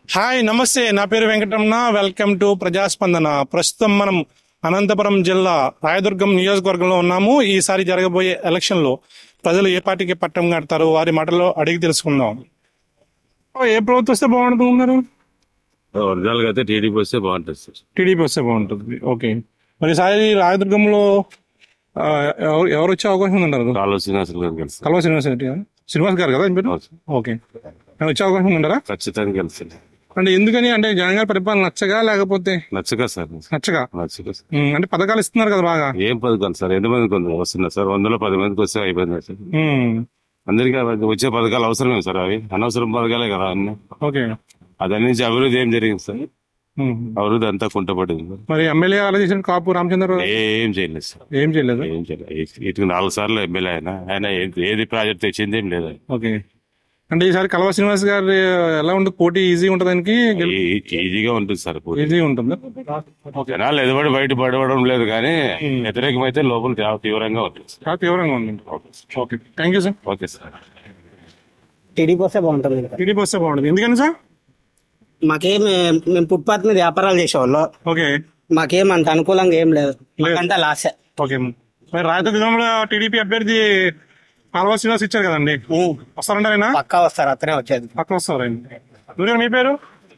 Hi నమస్తే నా పేరు వెంకటరమణ వెల్కమ్ టు ప్రజాస్పందన ప్రస్తుతం మనం అనంతపురం జిల్లా రాయదుర్గం నియోజకవర్గంలో ఉన్నాము ఈసారి జరగబోయే ఎలక్షన్ లో ప్రజలు ఏ పార్టీకి పట్టం కడతారు వారి మాటల్లో అడిగి తెలుసుకుందాం ఓ, ఏ ప్రభుత్వం వస్తే బాగుంటుంది ఉన్నారు ఒరిజినల్ గా అయితే టీడీపీ వస్తే బాగుంటుంది సార్ టీడీపీ వస్తే బాగుంటుంది ఓకే మరి ఈసారి రాయదుర్గంలో ఆ, ఎవరు ఎవరు వచ్చే అవకాశం ఉందంటారు కాలువ శ్రీనివాసులు గారు గెలుస్తారు కల్వ శ్రీనివాస్ రెడ్డి గారు శ్రీనివాస్ గారు కదా ఆయన పేరు అవును సార్. ఓకే ఆయన వచ్చే అవకాశం ఉందంటారా ఖచ్చితంగా గెలుస్తుంది అంటే ఎందుకని అంటే జగన్ గారి పరిపాలన నచ్చగా లేకపోతే నచ్చగా సార్ నచ్చగా నచ్చగా సార్ ఉమ్, అంటే పథకాలు ఇస్తున్నారు కదా బాగా ఏం పథకాలు సార్ ఎంతమంది కొంత వస్తున్నారు సార్ వందలో పది మందికి వస్తే అయిపోయింది సార్ ఉమ్, అందరికీ అవి వచ్చే పథకాలు అవసరమే సార్ అవి అనవసరం పథకాలే కదా అన్ని ఓకే అదాని నుంచి అభివృద్ధి ఏం జరిగింది సార్ ఉమ్. అభివృద్ధి అంతా కుంటపడింది సార్ మరి ఎమ్మెల్యే ఆలోచించిన కాపు రామచంద్ర ఏం చేయలేదు సార్ ఏం చేయలేదు ఏం చేయలేదు ఇటు నాలుగు సార్లు ఎమ్మెల్యే ఆయన ఆయన ఏది- ఏది ప్రాజెక్ట్ తెచ్చింది ఏం లేదు ఓకే అంటే ఈసారి కల్వ శ్రీనివాస్ గారు ఎలా ఉంటుంది పోటీ ఈజీ ఉంటుంది దానికి ఈ- ఈజీగా ఉంటుంది సార్ పూర్తి. ఈజీ ఉంటుంది జనాలు ఎదుబడి బయట పడవడం లేదు కానీ వ్యతిరేకమైతే లోపల చాలా తీవ్రంగా ఉంటుంది చాలా తీవ్రంగా ఉంది okay thank you sir okay sir TDP వస్తే బాగుంటుంది ఇంకా టీడీపీ వస్తే బాగుంటుంది ఎందుకని సార్ మాకేం మేము ఫుట్పాత్ మీద వ్యాపారాలు చేసేవాళ్ళు ఓకే మాకేం అంత అనుకూలంగా ఏం లేదు మాకంతా లాసే ఓకే మరి రాయదుర్గంలో టీడీపీ అభ్యర్థి కల్వ శ్రీనివాస్ ఇచ్చారు కదండి వస్తారంటారైనా పక్కా వస్తారు అతనే వచ్చేది పక్కన వస్తారు ఆయన మీ పేరు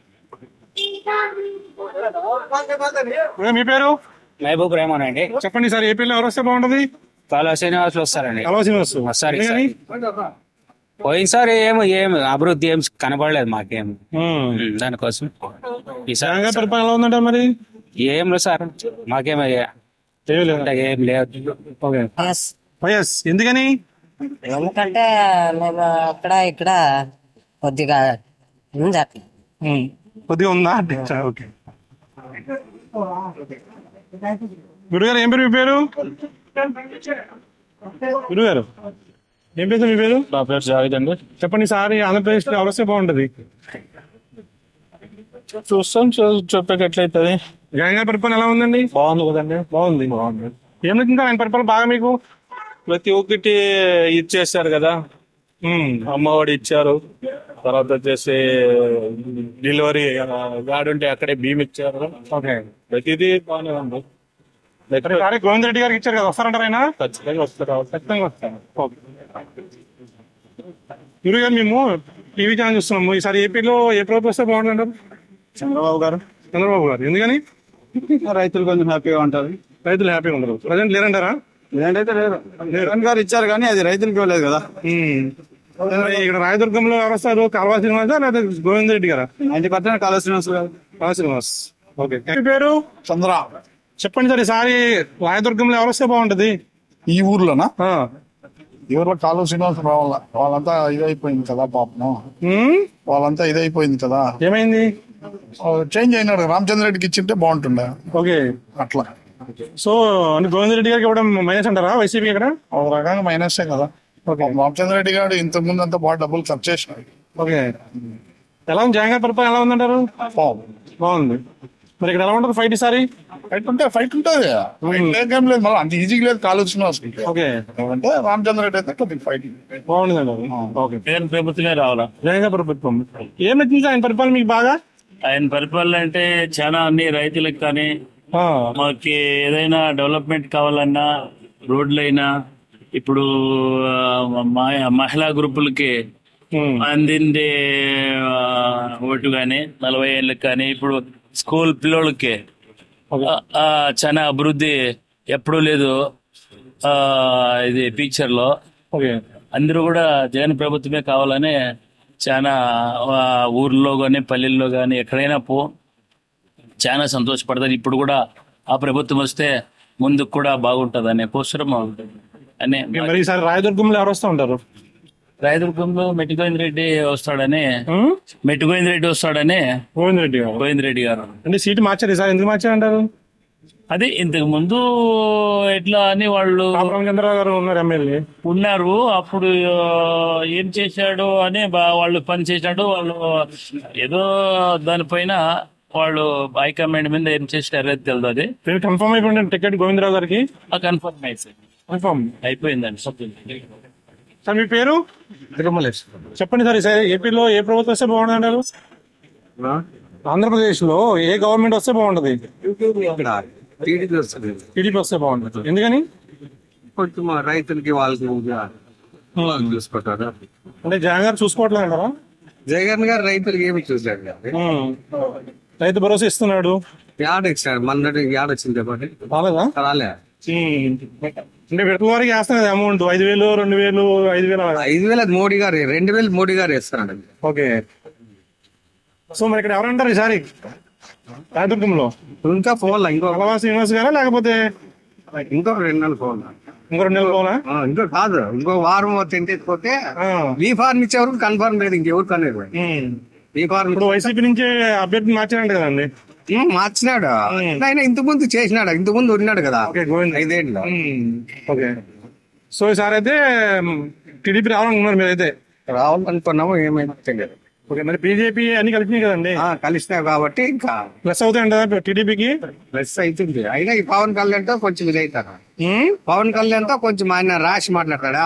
మీ పేరు మహబూబ్ రెహమాన్ అండి చెప్పండి సార్ ఏపీలో ఎవరు వస్తే బాగుంటుంది కాలువ శ్రీనివాసులు వస్తారండి కల్వ శ్రీనివాస్ వస్తారు ఎందుకని? పోయినసారి ఏం ఏం అభివృద్ధి ఏం కనబడలేదు మాకేం ఉమ్. దానికోసం జగన్ ఈసారి గారి పరిపాలన ఎలా ఉందంట మరి ఏం లేదు సార్ మాకేం ఏమీ లేదా? అంటే ఏం లేదు ఓకే వైఎస్ ఎందుకని ఎందుకంటే మేము అక్కడ ఇక్కడ కొద్దిగా ఉంది అట్లా ఉమ్. కొద్దిగా ఉందా ఓకే గురుగారు ఏం పేరు మీ పేరు గురుగారు ఏం పేరు మీ పేరు నా పేరు జావేద్ అండి చెప్పండి సార్ ఆంధ్రప్రదేశ్ లో ఎవరు వస్తే బాగుంటది చూస్తాం చూ- చెప్పాక ఎట్లయితుంది జగన్ గారి పరిపాలన ఎలా ఉందండి బాగుంది కదండి బాగుంది బాగుంది ఏం నచ్చింది ఆయన పరిపాలన బాగా మీకు ప్రతి ఒక్కటి ఇచ్చేసారు కదా ఉమ్. అమ్మఒడి ఇచ్చారు తర్వాత వచ్చేసి డెలివరీ గాడి ఉంటే అక్కడే భీమ్ ఇచ్చారు ఓకే ప్రతిదీ బాగానే ఉంది మరి ఈసారి గోవింద్ రెడ్డి గారికి ఇచ్చారు కదా వస్తారంటారు ఆయన ఖచ్చితంగా వస్తారు ఖచ్చితంగా వస్తాను ఓకే గురుగారు మేము టీవీ ఛానల్ చూస్తున్నాము ఈసారి ఏపీలో ఏ ప్రభుత్వం వస్తే బాగుంటుంటారు చంద్రబాబు గారు చంద్రబాబు గారు ఎందుకని రైతులు కొంచెం హ్యాపీగా ఉంటారు రైతులు హ్యాపీగా ఉండరు ప్రజెంట్ లేరంటారా లేదంటే లేరు జగన్ గారు ఇచ్చారు కానీ అది రైతులకి ఇవ్వలేదు కదా ఉమ్. మరి ఇక్కడ రాయదుర్గంలో ఎవరు వస్తారు కాల్వా శ్రీనివాస లేదా గోవింద్ రెడ్డి గారా నైన్టీ పర్సెంట్ కాళ శ్రీనివాస్ గారు కాల్వా శ్రీనివాస్ ఓకే మీ పేరు చంద్ర చెప్పండి సార్ ఈసారి రాయదుర్గంలో ఎవరు వస్తే బాగుంటది ఈ ఊర్లోనా ఆ. ఈ ఊర్లో కాలువ శ్రీనివాస్ రావాల వాళ్ళంతా ఇదైపోయింది కదా పాపం ఉమ్? వాళ్ళంతా ఇదైపోయింది కదా ఏమైంది చేంజ్ అయినాడు రామచంద్ర రెడ్డికి ఇచ్చింటే బాగుంటుండే ఓకే అట్లా సో అంటే గోవింద్ రెడ్డి గారికి ఇవ్వడం మైనస్ అంటారా వైసీపీ ఇక్కడ ఒక రకంగా మైనసే కదా రామచంద్ర రెడ్డి గారు ఇంతకు ముందు అంతా బాగా డబ్బులు ఖర్చు చేసినాడు ఓకే ఎలా ఉంది జగన్ గారి పరిపాలన ఎలా ఉందంటారు పాపం. బాగుంది మరి ఇక్కడ ఎలా ఉంటుంది ఫైట్ ఈసారి ఫైట్ ఉంటే ఫైట్ ఉంటుంది ఫైట్ ఏం లేదు మళ్ళీ అంత ఈజీగా లేదు కాలువ శ్రీనివాస్ ఓకే అంటే రామచంద్ర రెడ్డి అయితే కొద్దిగా ఫైట్ బాగుంది ఓకే జగన్ ప్రభుత్వమే రావాలా జగన్ గారి ప్రభుత్వం ఏం నచ్చింది ఆయన పరిపాలన మీకు బాగా ఆయన పరిపాలన అంటే చాలా అన్ని రైతులకు కానీ ఆ, మాకి ఏదైనా డెవలప్మెంట్ కావాలన్నా రోడ్లైనా ఇప్పుడు ఆ, మా- మహిళా గ్రూపులకి ఉమ్, అందింది ఆ, ఓటు కానీ నలభై ఏళ్ళకి కానీ ఇప్పుడు స్కూల్ పిల్లోళ్ళకి ఆ, ఆ, చాలా అభివృద్ధి ఎప్పుడూ లేదు ఆ, ఇది పిక్చర్ లో ఓకే అందరూ కూడా జగన్ ప్రభుత్వమే కావాలని చాలా ఆ, ఊర్లో కానీ పల్లెల్లో కానీ ఎక్కడైనా పో చాలా సంతోషపడతారు ఇప్పుడు కూడా ఆ ప్రభుత్వం వస్తే ముందుకు కూడా బాగుంటది అనే కోసరం అనే మరి ఈసారి రాయదుర్గంలో ఎవరు వస్తూ ఉంటారు రాయదుర్గంలో మెట్టుగోవింద్ రెడ్డి వస్తాడని ఉమ్? మెట్టుగోవింద్ రెడ్డి వస్తాడని గోవింద్ రెడ్డి గారు గోవింద్ రెడ్డి గారు అంటే సీటు మార్చారు ఈసారి ఎందుకు మార్చారు అంటారు అదే ఇంతకు ముందు ఎట్లా అని వాళ్ళు రామచంద్రరావు గారు ఉన్నారు ఎమ్మెల్యే ఉన్నారు అప్పుడు ఆ, ఏం చేశాడు అని బా- వాళ్ళు పని చేశాడు వాళ్ళు ఏదో దానిపైన వాళ్ళు హైకమాండ్ మీద ఏం చేశారో అది తెలియదు అది కన్ఫర్మ్ అయిపోయింది టికెట్ గోవిందరావు గారికి ఆ కన్ఫర్మ్ అయిపోయింది కన్ఫర్మ్ అయిపోయిందండి సార్ మీ పేరు చెప్పండి సార్ ఈసారి ఏపీలో ఏ ప్రభుత్వం వస్తే బాగుంది అంటారు ఆంధ్రప్రదేశ్ లో ఏ గవర్నమెంట్ వస్తే బాగుంటది ఇక్కడ టీడీపీ వస్తుంది టీడీపీ వస్తే బాగుంటది ఎందుకని కొంచెం రైతులకి వాళ్ళకి వాళ్ళకి చూసుకుంటారు అంటే జగన్ గారు చూసుకోవట్లేదు అంటారా జగన్ గారు రైతులకి ఏమి చూసాడు కదా ఉమ్. రైతు భరోసా ఇస్తున్నాడు యాడ్ ఇచ్చాడు మన యాడ్ వచ్చింది చెప్పండి రాలేదా రాలే ఉమ్. అంటే విడతల వారికి వేస్తున్నది అమౌంట్ ఐదు వేలు రెండు వేలు ఐదు వేలు అలాగా. ఐదు వేల మోడీ గారు రెండు వేలు మోడీ గారు ఇస్తున్నాడు ఓకే సో మరి ఇక్కడ ఎవరంటారు ఈసారి రాయదుర్గంలో ఇంకా ఫోన్ ఇంకో భగవాన్ శ్రీనివాస్ గారా లేకపోతే ఇంకో రెండు నెలలు ఫోన్ ఇంకో రెండు నెలలు పోనా ఇంకో కాదు ఇంకో వారం తింటే పోతే ఆ. బీ ఫార్మ్ ఇచ్చేవరకు కన్ఫర్మ్ లేదు ఇంకెవరు కనేది ఉమ్. బీ ఫార్మ్ ఇప్పుడు వైసీపీ నుంచి అభ్యర్థి మార్చారంట కదండి ఉమ్, మార్చినాడు ఆయన ఇంత ముందు చేసినాడు ఇంత ముందు ఉన్నాడు కదా ఓకే గోవింద్ ఐదేళ్ళు ఉమ్. ఓకే సో ఈసారి అయితే టీడీపీ రావాలనుకున్నారు మీరైతే రావాలనుకున్నాము ఏమైనా తెలియదు ఓకే మరి బీజేపీ అన్ని కలిసినాయి కదండి ఆ, కలిసినావు కాబట్టి ఇంకా ప్లస్ అవుతాయంట టీడీపీకి ప్లస్ అవుతుంది అయినా ఈ పవన్ కళ్యాణ్ తో కొంచెం ఇది అవుతారు పవన్ కళ్యాణ్ తో కొంచెం ఆయన రాసి మాట్లాడతాడా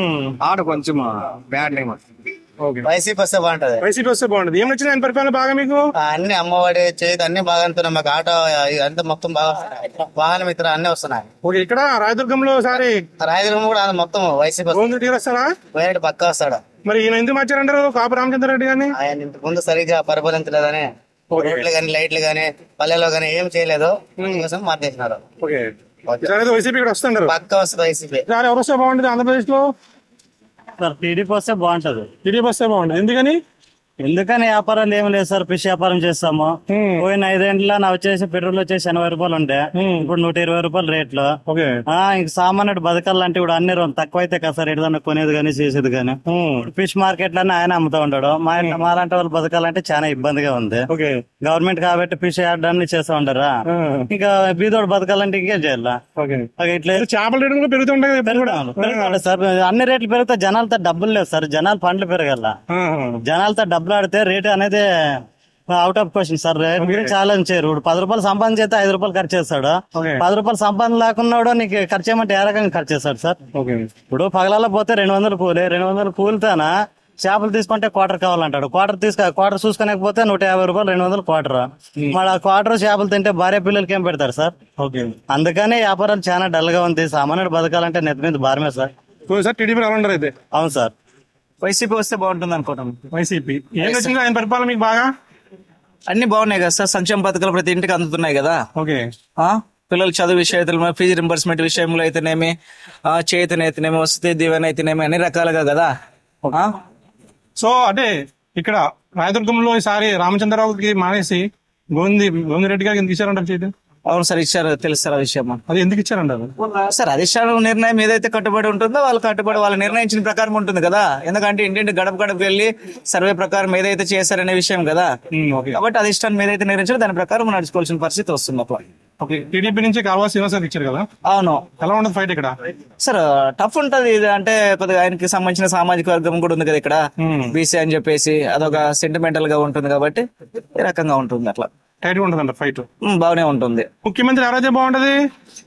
ఆడ కొంచెం బ్యాడ్ నేమ్ వస్తుంది ఓకే వైసీపీ వస్తే బాగుంటది వైసీపీ వస్తే బాగుంటుంది ఏం నచ్చింది ఆయన పరిపాలన బాగా మీకు ఆ, అన్ని అమ్మఒడి చేతి అన్ని బాగా అందుతున్నాయి మాకు ఆటో అంతా మొత్తం బాగా వస్తున్నాయి వాహన మిత్ర అన్ని వస్తున్నాయి ఓకే ఇక్కడ రాయదుర్గంలో సారి రాయదుర్గం కూడా మొత్తం వైసీపీ వస్తుంది. గోవింద్ రెడ్డి గారు వస్తారా వేరే పక్క వస్తాడు మరి ఈయన ఎందుకు మార్చారంటారు కాపు రామచంద్ర రెడ్డి గారిని ఆయన ఇంతకు ముందు సరిగ్గా పరిపాలించలేదని రోడ్లు గాని లైట్లు గాని పల్లెలో గాని ఏం చేయలేదు అందుకోసం మార్చేసినారు ఓకే ఈసారి అయితే వైసీపీ ఇక్కడ వస్తుంటారు పక్క వస్తుంది వైసీపీ ఈసారి ఎవరు వస్తే బాగుంటుంది ఆంధ్రప్రదేశ్ లో సార్ టీడీపీ వస్తే బాగుంటది టీడీపీ వస్తే బాగుంటుంది ఎందుకని ఎందుకని వ్యాపారాలు ఏం లేదు సార్ ఫిష్ వ్యాపారం చేస్తాము పోయిన ఐదేండ్ల నా వచ్చేసి పెట్రోల్ వచ్చేసి ఎనభై రూపాయలు ఉండే ఇప్పుడు నూట ఇరవై రూపాయలు రేట్లు ఓకే ఆ ఇంక సామాన్యుడు బతకాలంటే ఇప్పుడు అన్ని రోజులు తక్కువ అయితే కదా సార్ ఏదైనా కొనేది కానీ చేసేది కానీ ఫిష్ మార్కెట్ లోనే ఆయన అమ్ముతా ఉంటాడు మా ఇంట్లో మాలాంటి వాళ్ళు బతకాలంటే చాలా ఇబ్బందిగా ఉంది ఓకే గవర్నమెంట్ కాబట్టి ఫిష్ యార్డ్ చేస్తా ఉంటారా ఇంకా బీదోడు బతకాలంటే ఇంకేం చేయాలా ఓకే ఓకే, ఇట్లా చేపల రేటు కూడా పెరుగుతుంటాయి కదా ఇప్పుడు కూడా. పెరగాలి సార్ అన్ని రేట్లు పెరిగితే జనాలతో డబ్బులు లేవు సార్ జనాలు పండ్లు పెరగాల జనాలతో డబ్బులు ఆడితే రేటు అనేది out of question sir rate గురించి ఆలోచించారు ఇప్పుడు పది రూపాయలు సంపాదన చేస్తే ఐదు రూపాయలు ఖర్చు చేస్తాడు Okay. పది రూపాయలు సంపాదన లేకున్నాడు నీకు ఖర్చు చేయమంటే ఏ రకంగా ఖర్చు చేస్తాడు సార్ ఓకే ఇప్పుడు పగలలో పోతే రెండు వందలు కూలి రెండు వందలు కూలితేనా చేపలు తీసుకుంటే క్వార్టర్ కావాలంటాడు క్వార్టర్ తీసుకో క్వార్టర్ చూసుకోలేకపోతే నూట యాభై రూపాయలు రెండు వందలు క్వార్టర్ మరి ఆ క్వార్టర్ చేపలు తింటే భార్య పిల్లలకి ఏం పెడతారు సార్ ఓకే అందుకనే వ్యాపారం చాలా డల్ గా ఉంది సామాన్యుడు బతకాలంటే నెత్తి మీద భారమే సార్ సో సార్ టీడీపీ రావాలంటారు అయితే అవును సార్ వైసీపీ వస్తే బాగుంటుంది అనుకుంటాం వైసీపీ ఏం నచ్చింది ఆయన పరిపాలన మీకు బాగా అన్ని బాగున్నాయి కదా సార్ సంక్షేమ పథకాలు ప్రతి ఇంటికి అందుతున్నాయి కదా ఓకే ఆ పిల్లల చదువు విషయంలో ఫీజు రింబర్స్మెంట్ విషయంలో అయితేనేమి ఆ, చేతనైతేనేమి వసతి దీవెన అయితేనేమి అన్ని రకాలుగా కదా ఆ? సో అంటే ఇక్కడ రాయదుర్గంలో ఈసారి రామచంద్రరావుకి మానేసి గోవింది గోవింద్ రెడ్డి గారికి ఎందుకు ఇచ్చారంటారు చేతి అవును సార్ ఇచ్చారు తెలుసు సార్ ఆ విషయం అది ఎందుకు ఇచ్చారంటారు సార్ అధిష్టానం నిర్ణయం ఏదైతే కట్టుబడి ఉంటుందో వాళ్ళు కట్టుబడి వాళ్ళు నిర్ణయించిన ప్రకారం ఉంటుంది కదా ఎందుకంటే ఇంటింటి గడప గడప వెళ్ళి సర్వే ప్రకారం ఏదైతే చేశారనే విషయం కదా కాబట్టి అధిష్టానం ఏదైతే నిర్ణయించారో దాని ప్రకారం నడుచుకోవాల్సిన పరిస్థితి వస్తుంది అప్పుడు ఓకే టీడీపీ నుంచి కాల్వా శ్రీనివాస్ గారు ఇచ్చారు కదా అవును ఎలా ఉండదు ఫైట్ ఇక్కడ సార్ టఫ్ ఉంటది ఇది అంటే కొద్దిగా ఆయనకి సంబంధించిన సామాజిక వర్గం కూడా ఉంది కదా ఇక్కడ బీసీ అని చెప్పేసి అదొక సెంటిమెంటల్ గా ఉంటుంది కాబట్టి ఈ రకంగా ఉంటుంది అట్లా టైట్ గా ఉంటుందంట ఫైట్ ఉమ్, బాగానే ఉంటుంది ముఖ్యమంత్రి ఎవరైతే బాగుంటది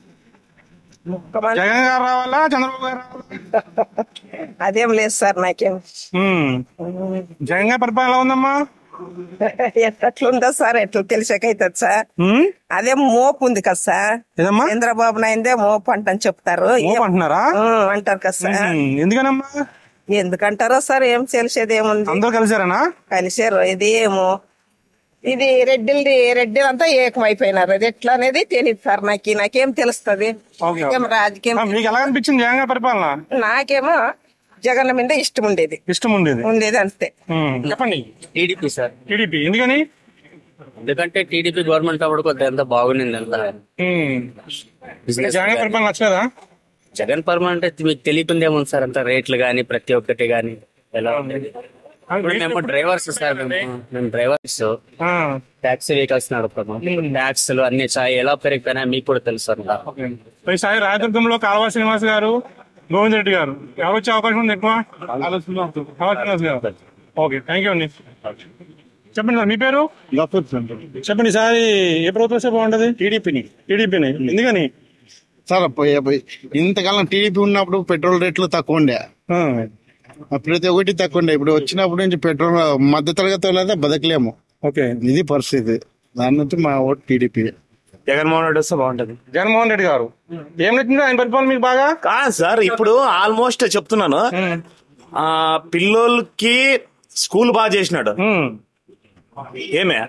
జగన్ గారు రావాలా చంద్రబాబు గారు రావాలా అదేం లేదు సార్ నాకేం ఉమ్. జగన్ గారి పరిపాలన ఎలా ఉందమ్మా ఎట్లుందో సార్ ఎట్లా తెలిసాకైతుంది సార్ అదే మోపు ఉంది కదా సార్ ఏదమ్మా చంద్రబాబు నాయుందే మోపు అంటని చెప్తారు మోపు అంటున్నారా? ఉం, అంటారు కదా సార్ ఉమ్. ఎందుకనమ్మా ఎందుకంటారో సార్ ఏం తెలిసేది ఏముంది అందరూ కలిసారనా కలిసారు ఇది ఏమో ఇది రెడ్డిల్ది రెడ్డిలంతా ఏకమైపోయినారు అది ఎట్లా అనేది తెలియదు సార్ నాకు నాకేం తెలుస్తుంది ఓకే, నాకేం ఓకే. రాజకీయం ఆ, మీకు ఎలా అనిపించింది జగన్ గారి పరిపాలన నాకేమో జగన్ మీద ఇష్టం ఉండేది ఇష్టం ఉండేది ఉండేది అంతే ఉమ్. చెప్పండి టీడీపీ సార్ టీడీపీ ఎందుకని ఎందుకంటే టీడీపీ గవర్నమెంట్ అప్పుడు కొద్దిగా ఎంత బాగుండింది అంత ఉమ్. జగన్ గారి పరిపాలన నచ్చలేదా జగన్ పర్మ అంటే మీకు తెలియకుండా ఏముంది సార్ అంత రేట్లు గానీ ప్రతి ఒక్కటి గానీ ఎలా ఉండేది ఇప్పుడు మేము డ్రైవర్స్ సార్ మేము మేము డ్రైవర్స్ ట్యాక్సీ వెహికల్స్ నడుపుతాము ట్యాక్స్లు అన్ని చాయ్ ఎలా పెరిగిపోయినా మీకు కూడా తెలుసు అంట ఈసారి రాయదుర్గంలో కాల్వా శ్రీనివాస్ గారు గోవింద్ రెడ్డి గారు ఎవరు వచ్చే అవకాశం ఉంది ఎక్కువ కాల్వా శ్రీనివాస్ గారు ఓకే థ్యాంక్ యూ అండి చెప్పండి సార్ మీ పేరు చెప్పండి ఈసారి ఏ ప్రభుత్వం వస్తే బాగుంటది టీడీపీని టీడీపీని ఎందుకని సార్ పోయి- పోయి ఇంతకాలం టీడీపీ ఉన్నప్పుడు పెట్రోల్ రేట్లు తక్కువ ఉండే ప్రతి ఒక్కటి తక్కువ ఉండే ఇప్పుడు వచ్చినప్పటి నుంచి పెట్రోల్ మధ్య తరగతి వాళ్ళైతే బతకలేము ఓకే ఇది పరిస్థితి దాని నుంచి మా ఓటు టీడీపీ జగన్మోహన్ రెడ్డి వస్తే బాగుంటది జగన్మోహన్ రెడ్డి గారు ఏం నచ్చింది ఆయన పరిపాలన మీకు బాగా కాదు సార్ ఇప్పుడు ఆల్మోస్ట్ చెప్తున్నాను ఆ పిల్లోళ్ళకి స్కూల్ బాగా చేసినాడు ఏమే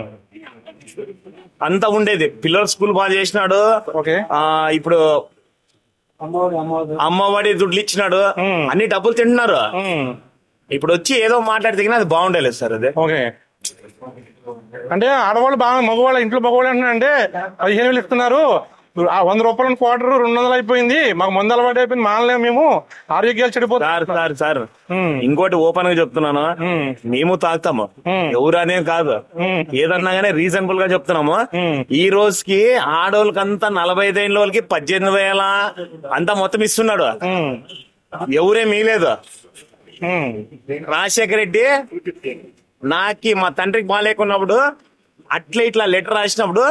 అంతా ఉండేది పిల్లల స్కూల్ బాగా చేసినాడు ఆ ఇప్పుడు అమ్మఒడి దుడ్లు ఇచ్చినాడు అన్ని డబ్బులు తింటున్నారు ఇప్పుడు వచ్చి ఏదో మాట్లాడితే కానీ అది బాగుండలేదు సార్ అది ఓకే అంటే ఆడవాళ్ళు బాగా మగవాళ్ళ ఇంట్లో మగవాళ్ళు అంటున్నారంటే పదిహేను వేలు ఇస్తున్నారు ఆ వంద రూపాయల క్వార్టర్ రెండు వందలు అయిపోయింది మాకు మందు అలవాటు అయిపోయింది మానలేము మేము ఆరోగ్యాలు చెడిపోతాయి సార్ సార్ సార్ ఇంకోటి ఓపెన్ గా చెప్తున్నాను మేము తాగుతాము ఎవరు అనేది కాదు ఏదన్నా గానీ రీజనబుల్ గా చెప్తున్నాము ఈ రోజుకి ఆడోళ్ళకంతా నలభై ఐదు వాళ్ళకి పద్దెనిమిది వేల అంతా మొత్తం ఇస్తున్నాడు ఎవరే మీలేదు రాజశేఖర రెడ్డి నాకి మా తండ్రికి బాగాలేకున్నప్పుడు అట్లా ఇట్లా లెటర్ రాసినప్పుడు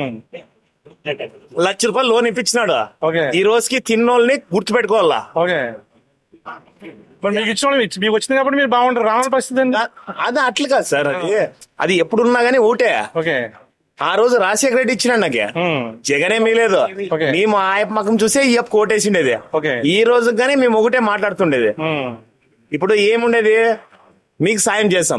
లక్ష రూపాయలు లోన్ ఇప్పించినాడు ఈ రోజుకి తిన్నోళ్ళని గుర్తుపెట్టుకోవాలా ఓకే మరి మీకు ఇచ్చిన వాళ్ళు ఇచ్చి- మీకు వచ్చింది కాబట్టి మీరు బాగుంటారు రావాల పరిస్థితి ఏంటి? అది అట్లా కాదు సార్ అది అది ఎప్పుడున్నా గానీ ఊటే ఓకే ఆ రోజు రాజశేఖర రెడ్డి ఇచ్చినాడు నాకు జగనే మీలేదు మేము ఆ యప్ప మకం చూసే ఈ యప్ప కోటేసిండేది ఈ రోజు గానీ మేము ఒకటే మాట్లాడుతుండేది ఇప్పుడు ఏముండేది మీకు సాయం చేస్తాం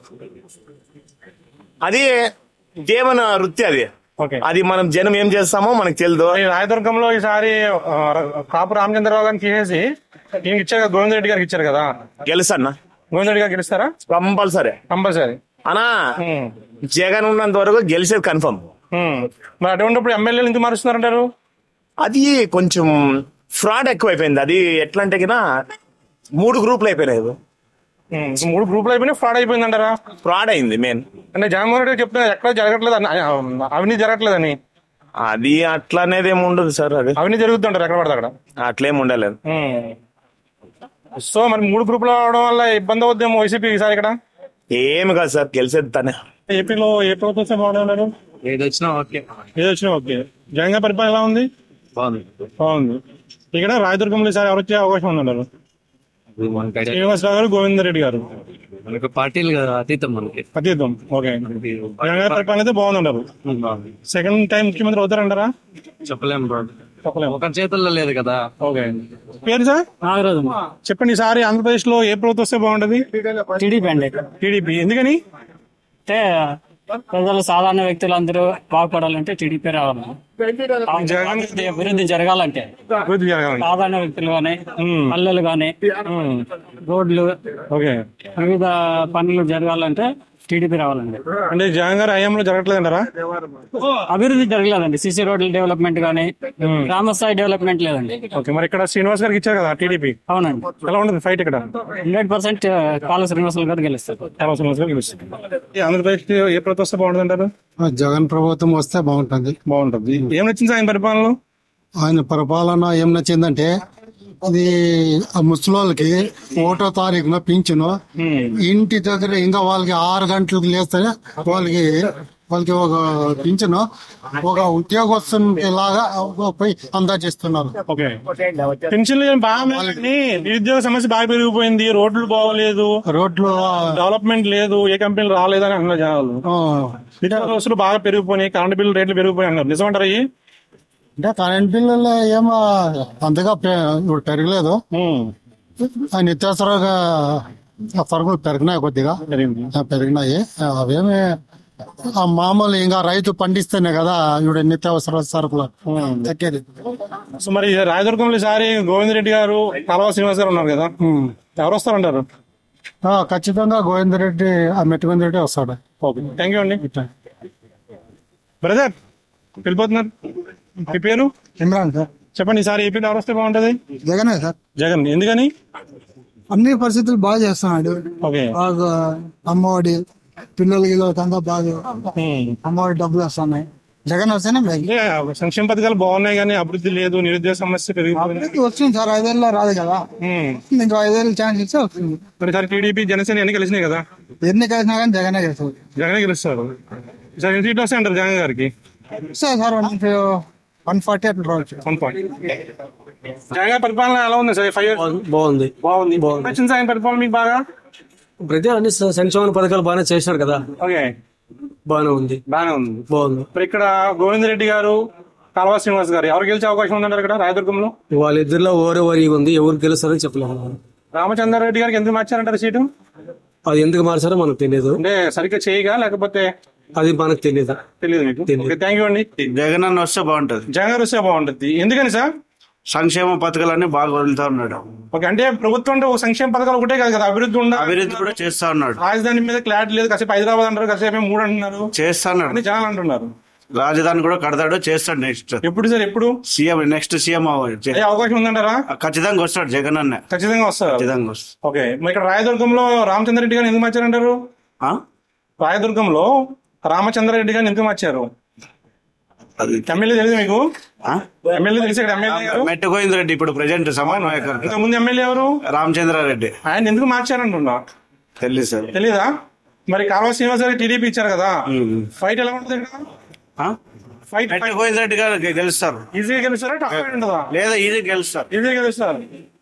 అది దేవన వృత్తి అది అది మనం జనం ఏం చేస్తామో మనకు తెలియదు ఈ రాయదుర్గంలో ఈసారి ఆ, కాపు రామచంద్రరావు గారిని తీసేసి ఈయనకి ఇచ్చారు కదా గోవింద రెడ్డి గారికి ఇచ్చారు కదా గెలుసన్నా గోవింద రెడ్డి గారు గెలుస్తారా కంపల్సరీ కంపల్సరీ అనా జగన్ ఉన్నంత వరకు గెలిచేది కన్ఫర్మ్ మరి అటువంటిప్పుడు ఎమ్మెల్యేలు ఎందుకు మారుస్తున్నారంటారు అది కొంచెం ఫ్రాడ్ ఎక్కువైపోయింది అది ఎట్లా అంటే కినా మూడు గ్రూపులు అయిపోయినాయి ఉమ్, మూడు గ్రూపులు అయిపోయినాయి ఫ్రాడ్ అయిపోయింది అంటారా ఫ్రాడ్ అయింది మెయిన్ అంటే జగన్మోహన్ రెడ్డి చెప్తున్నా ఎక్కడ జరగట్లేదు అని ఆ, అవినీతి జరగట్లేదని అది అట్లా అనేది ఏమి ఉండదు సార్ అది అవినీతి జరుగుతుంటారు ఎక్కడ పడితే అక్కడ అట్లేం ఉండలేదు సో మరి మూడు గ్రూపులు అవడం వల్ల ఇబ్బంది అవుద్దేమో వైసీపీ ఈసారి ఇక్కడ ఏమి కాదు సార్ గెలిచేది తనే ఏపీలో ఏ ప్రభుత్వం వస్తే బాగుంటున్నారు ఏది వచ్చినా ఓకే ఏది వచ్చినా ఓకే జగన్ గారి పరిపాలన ఎలా ఉంది బాగుంది బాగుంది ఇక్కడ రాయదుర్గంలో ఈసారి ఎవరు వచ్చే అవకాశం ఉందంటారు శ్రీనివాసరావు గారు గోవిందర్ రెడ్డి గారు మనకు పార్టీలు కదా అతీతం మనకి అతీతం ఓకే జగన్ గారి పరిపాలన అయితే బాగుందంటారు సెకండ్ టైం ముఖ్యమంత్రి అవుతారంటారా చెప్పలేము బ్రో చెప్పలేము ఒక చేతుల్లో లేదు కదా ఓకే పేరు సార్ చెప్పండి ఈసారి ఆంధ్రప్రదేశ్ లో ఏ ప్రభుత్వం వస్తే బాగుంటది టీడీపీ అండి టీడీపీ ఎందుకని అంటే ప్రజలు సాధారణ వ్యక్తులు అందరూ బాగుపడాలంటే టీడీపీ రావాలి అభివృద్ధి- అభివృద్ధి జరగాలంటే అభివృద్ధి జరగాలి సాధారణ వ్యక్తులు గానీ పల్లెలు గానీ రోడ్లు ఓకే వివిధ పనులు జరగాలంటే టీడీపీ రావాలండి అంటే జగన్ గారి హయాంలో జరగట్లేదంటారా అభివృద్ధి జరగలేదండి సిసి రోడ్ల డెవలప్మెంట్ గానీ గ్రామ స్థాయి డెవలప్మెంట్ లేదండి ఓకే మరి ఇక్కడ శ్రీనివాస్ గారికి ఇచ్చారు కదా టీడీపీ అవునండి ఎలా ఉంటుంది ఫైట్ ఇక్కడ హండ్రెడ్ పర్సెంట్ కాళ శ్రీనివాసులు గారు గెలుస్తారు చాలా శ్రీనివాస్ గారు గెలుస్తారు ఈ ఆంధ్రప్రదేశ్ కి ఏ ప్రభుత్వం వస్తే బాగుంటుంది అంటారు జగన్ ప్రభుత్వం వస్తే బాగుంటుంది బాగుంటుంది ఏం నచ్చింది ఆయన పరిపాలనలో ఆయన పరిపాలన ఏం నచ్చిందంటే ఇది ఆ ముసలోళ్ళకి ఒకటో తారీఖున పింఛను ఇంటి దగ్గర ఇంకా వాళ్ళకి ఆరు గంటలకు లేస్తే వాళ్ళకి వాళ్ళకి ఒక పింఛను ఒక ఉద్యోగస్తుని లాగా పోయి అందజేస్తున్నారు ఓకే పెన్షన్లు ఏం బాగున్నాయి కానీ నిరుద్యోగ సమస్య బాగా పెరిగిపోయింది రోడ్లు బాగోలేదు రోడ్లు డెవలప్మెంట్ లేదు ఏ కంపెనీలు రాలేదని అంటున్నారు జనాలు నిత్యావసర వస్తువులు బాగా పెరిగిపోయినాయి కరెంట్ బిల్లు రేట్లు పెరిగిపోయి అన్నారు నిజమంటారు అయ్యి అంటే కరెంట్ బిల్లులు ఏమో అంతగా పె- ఇప్పుడు పెరగలేదు ఆ నిత్యావసర సరుకులు పెరిగినాయి కొద్దిగా ఆ, పెరిగినాయి ఆ, అవేమి ఆ మామూలు ఇంకా రైతు పండిస్తేనే కదా ఇప్పుడు నిత్యావసర సరుకులు తగ్గేది సో మరి రాయదుర్గంలో ఈసారి గోవింద్ రెడ్డి గారు కలవ శ్రీనివాస్ గారు ఉన్నారు కదా ఎవరు వస్తారంటారు ఆ, ఖచ్చితంగా గోవిందరెడ్డి ఆ మెట్టుగోవింద రెడ్డి వస్తాడు ఓకే థ్యాంక్ యూ అండి బ్రదర్ వెళ్ళిపోతున్నారు మీ పేరు ఇమ్రాన్ సార్ చెప్పండి ఈసారి ఏపీలో ఎవరు వస్తే బాగుంటది జగనే సార్ జగన్ ఎందుకని అన్ని పరిస్థితులు బాగా చేస్తున్నాడు ఓకే బాగా అమ్మఒడి పిల్లలకి అంతా బాగా అమ్మఒడి డబ్బులు వస్తున్నాయి జగన్ వస్తేనే మేలు. అంటే సంక్షేమ పథకాలు బాగున్నాయి కానీ అభివృద్ధి లేదు నిరుద్యోగ సమస్య పెరిగిపోయింది అభివృద్ధి వస్తుంది సార్ ఐదేళ్ళలో రాదు కదా ఇంకా ఐదేళ్ళు ఛాన్స్ ఇస్తే వస్తుంది మరి ఈసారి టీడీపీ జనసేన ఎన్ని కలిసినాయి కదా ఎన్ని కలిసినా కానీ జగనే చేస్తుంది జగనే గెలుస్తారు ఈసారి ఎన్ని సీట్లు వస్తాయి అంటారు జగన్ గారికి sir sir one one forty అట్లా రావచ్చు వన్ పాయింట్ జగన్ గారి పరిపాలన ఎలా ఉంది సార్ ఫైవ్ ఇయర్స్ బాగుంది బాగుంది నచ్చింది సార్ ఆయన పరిపాలన మీకు బాగా ప్రతి అన్ని స- సంక్షేమ పథకాలు బాగానే చేసినారు కదా ఓకే బాగానే ఉంది బాగానే ఉంది బాగుంది మరి ఇక్కడ గోవింద్ రెడ్డి గారు కాల్వ శ్రీనివాస్ గారు ఎవరు గెలిచే అవకాశం ఉందంటారు ఇక్కడ రాయదుర్గంలో వాళ్ళిద్దరిలో ఓరెవరి ఉంది ఎవరు గెలుస్తారో చెప్పలేము రామచంద్రారెడ్డి గారికి ఎందుకు మార్చారంటారు సీటు అది ఎందుకు మార్చారో మనకు తెలియదు అంటే సరిగ్గా చేయగా లేకపోతే అది మనకు తెలియదు తెలియదు మీకు ఓకే థ్యాంక్ యూ అండి జగన్ అన్న వస్తే బాగుంటది జగన్ గారు వస్తే బాగుంటుంది ఎందుకని సార్ సంక్షేమ పథకాలన్నీ బాగా వదులుతా ఉన్నాడు ఓకే అంటే ప్రభుత్వం అంటే ఒక సంక్షేమ పథకాలు ఒకటే కాదు కదా అభివృద్ధి ఉండాలి అభివృద్ధి కూడా చేస్తా ఉన్నాడు రాజధాని మీద క్లారిటీ లేదు కాసేపు హైదరాబాద్ అంటారు కాసేపు ఏమో మూడు అంటున్నారు చేస్తా ఉన్నాడు అని జనాలు అంటున్నారు రాజధాని కూడా కడతాడు చేస్తాడు నెక్స్ట్ ఎప్పుడు సార్ ఎప్పుడు సీఎం నెక్స్ట్ సీఎం ఏ అవకాశం ఉందంటారా ఖచ్చితంగా వస్తాడు జగన్ అన్న ఖచ్చితంగా వస్తారు ఖచ్చితంగా వస్తాడు ఓకే మరి ఇక్కడ రాయదుర్గంలో రామచంద్రరెడ్డి గారిని ఎందుకు మార్చారంటారు రాయదుర్గంలో రామచంద్రారెడ్డి గారిని ఎందుకు మార్చారు ఎమ్మెల్యే తెలియదు మీకు ఎమ్మెల్యే తెలిసి ఇక్కడ ఎమ్మెల్యే గారు మెట్టు గోవింద్ రెడ్డి ఇప్పుడు ప్రజెంట్ సమన్వయకర్ ఇంతకు ముందు ఎమ్మెల్యే ఎవరు రామచంద్రారెడ్డి ఆయన ఎందుకు మార్చారంటున్నా తెలియదు సార్ తెలీదా మరి కాల్వ శ్రీనివాస్ గారికి టీడీపీ ఇచ్చారు కదా ఫైట్ ఎలా ఉంటుంది ఇక్కడ ఫైట్ మెట్టు గోవింద్ రెడ్డి గారు గెలుస్తారు ఈజీగా గెలుస్తారా టఫ్ ఫైట్ ఉంటుందా లేదా ఈజీ గెలుస్తారు ఈజీగా గెలుస్తారు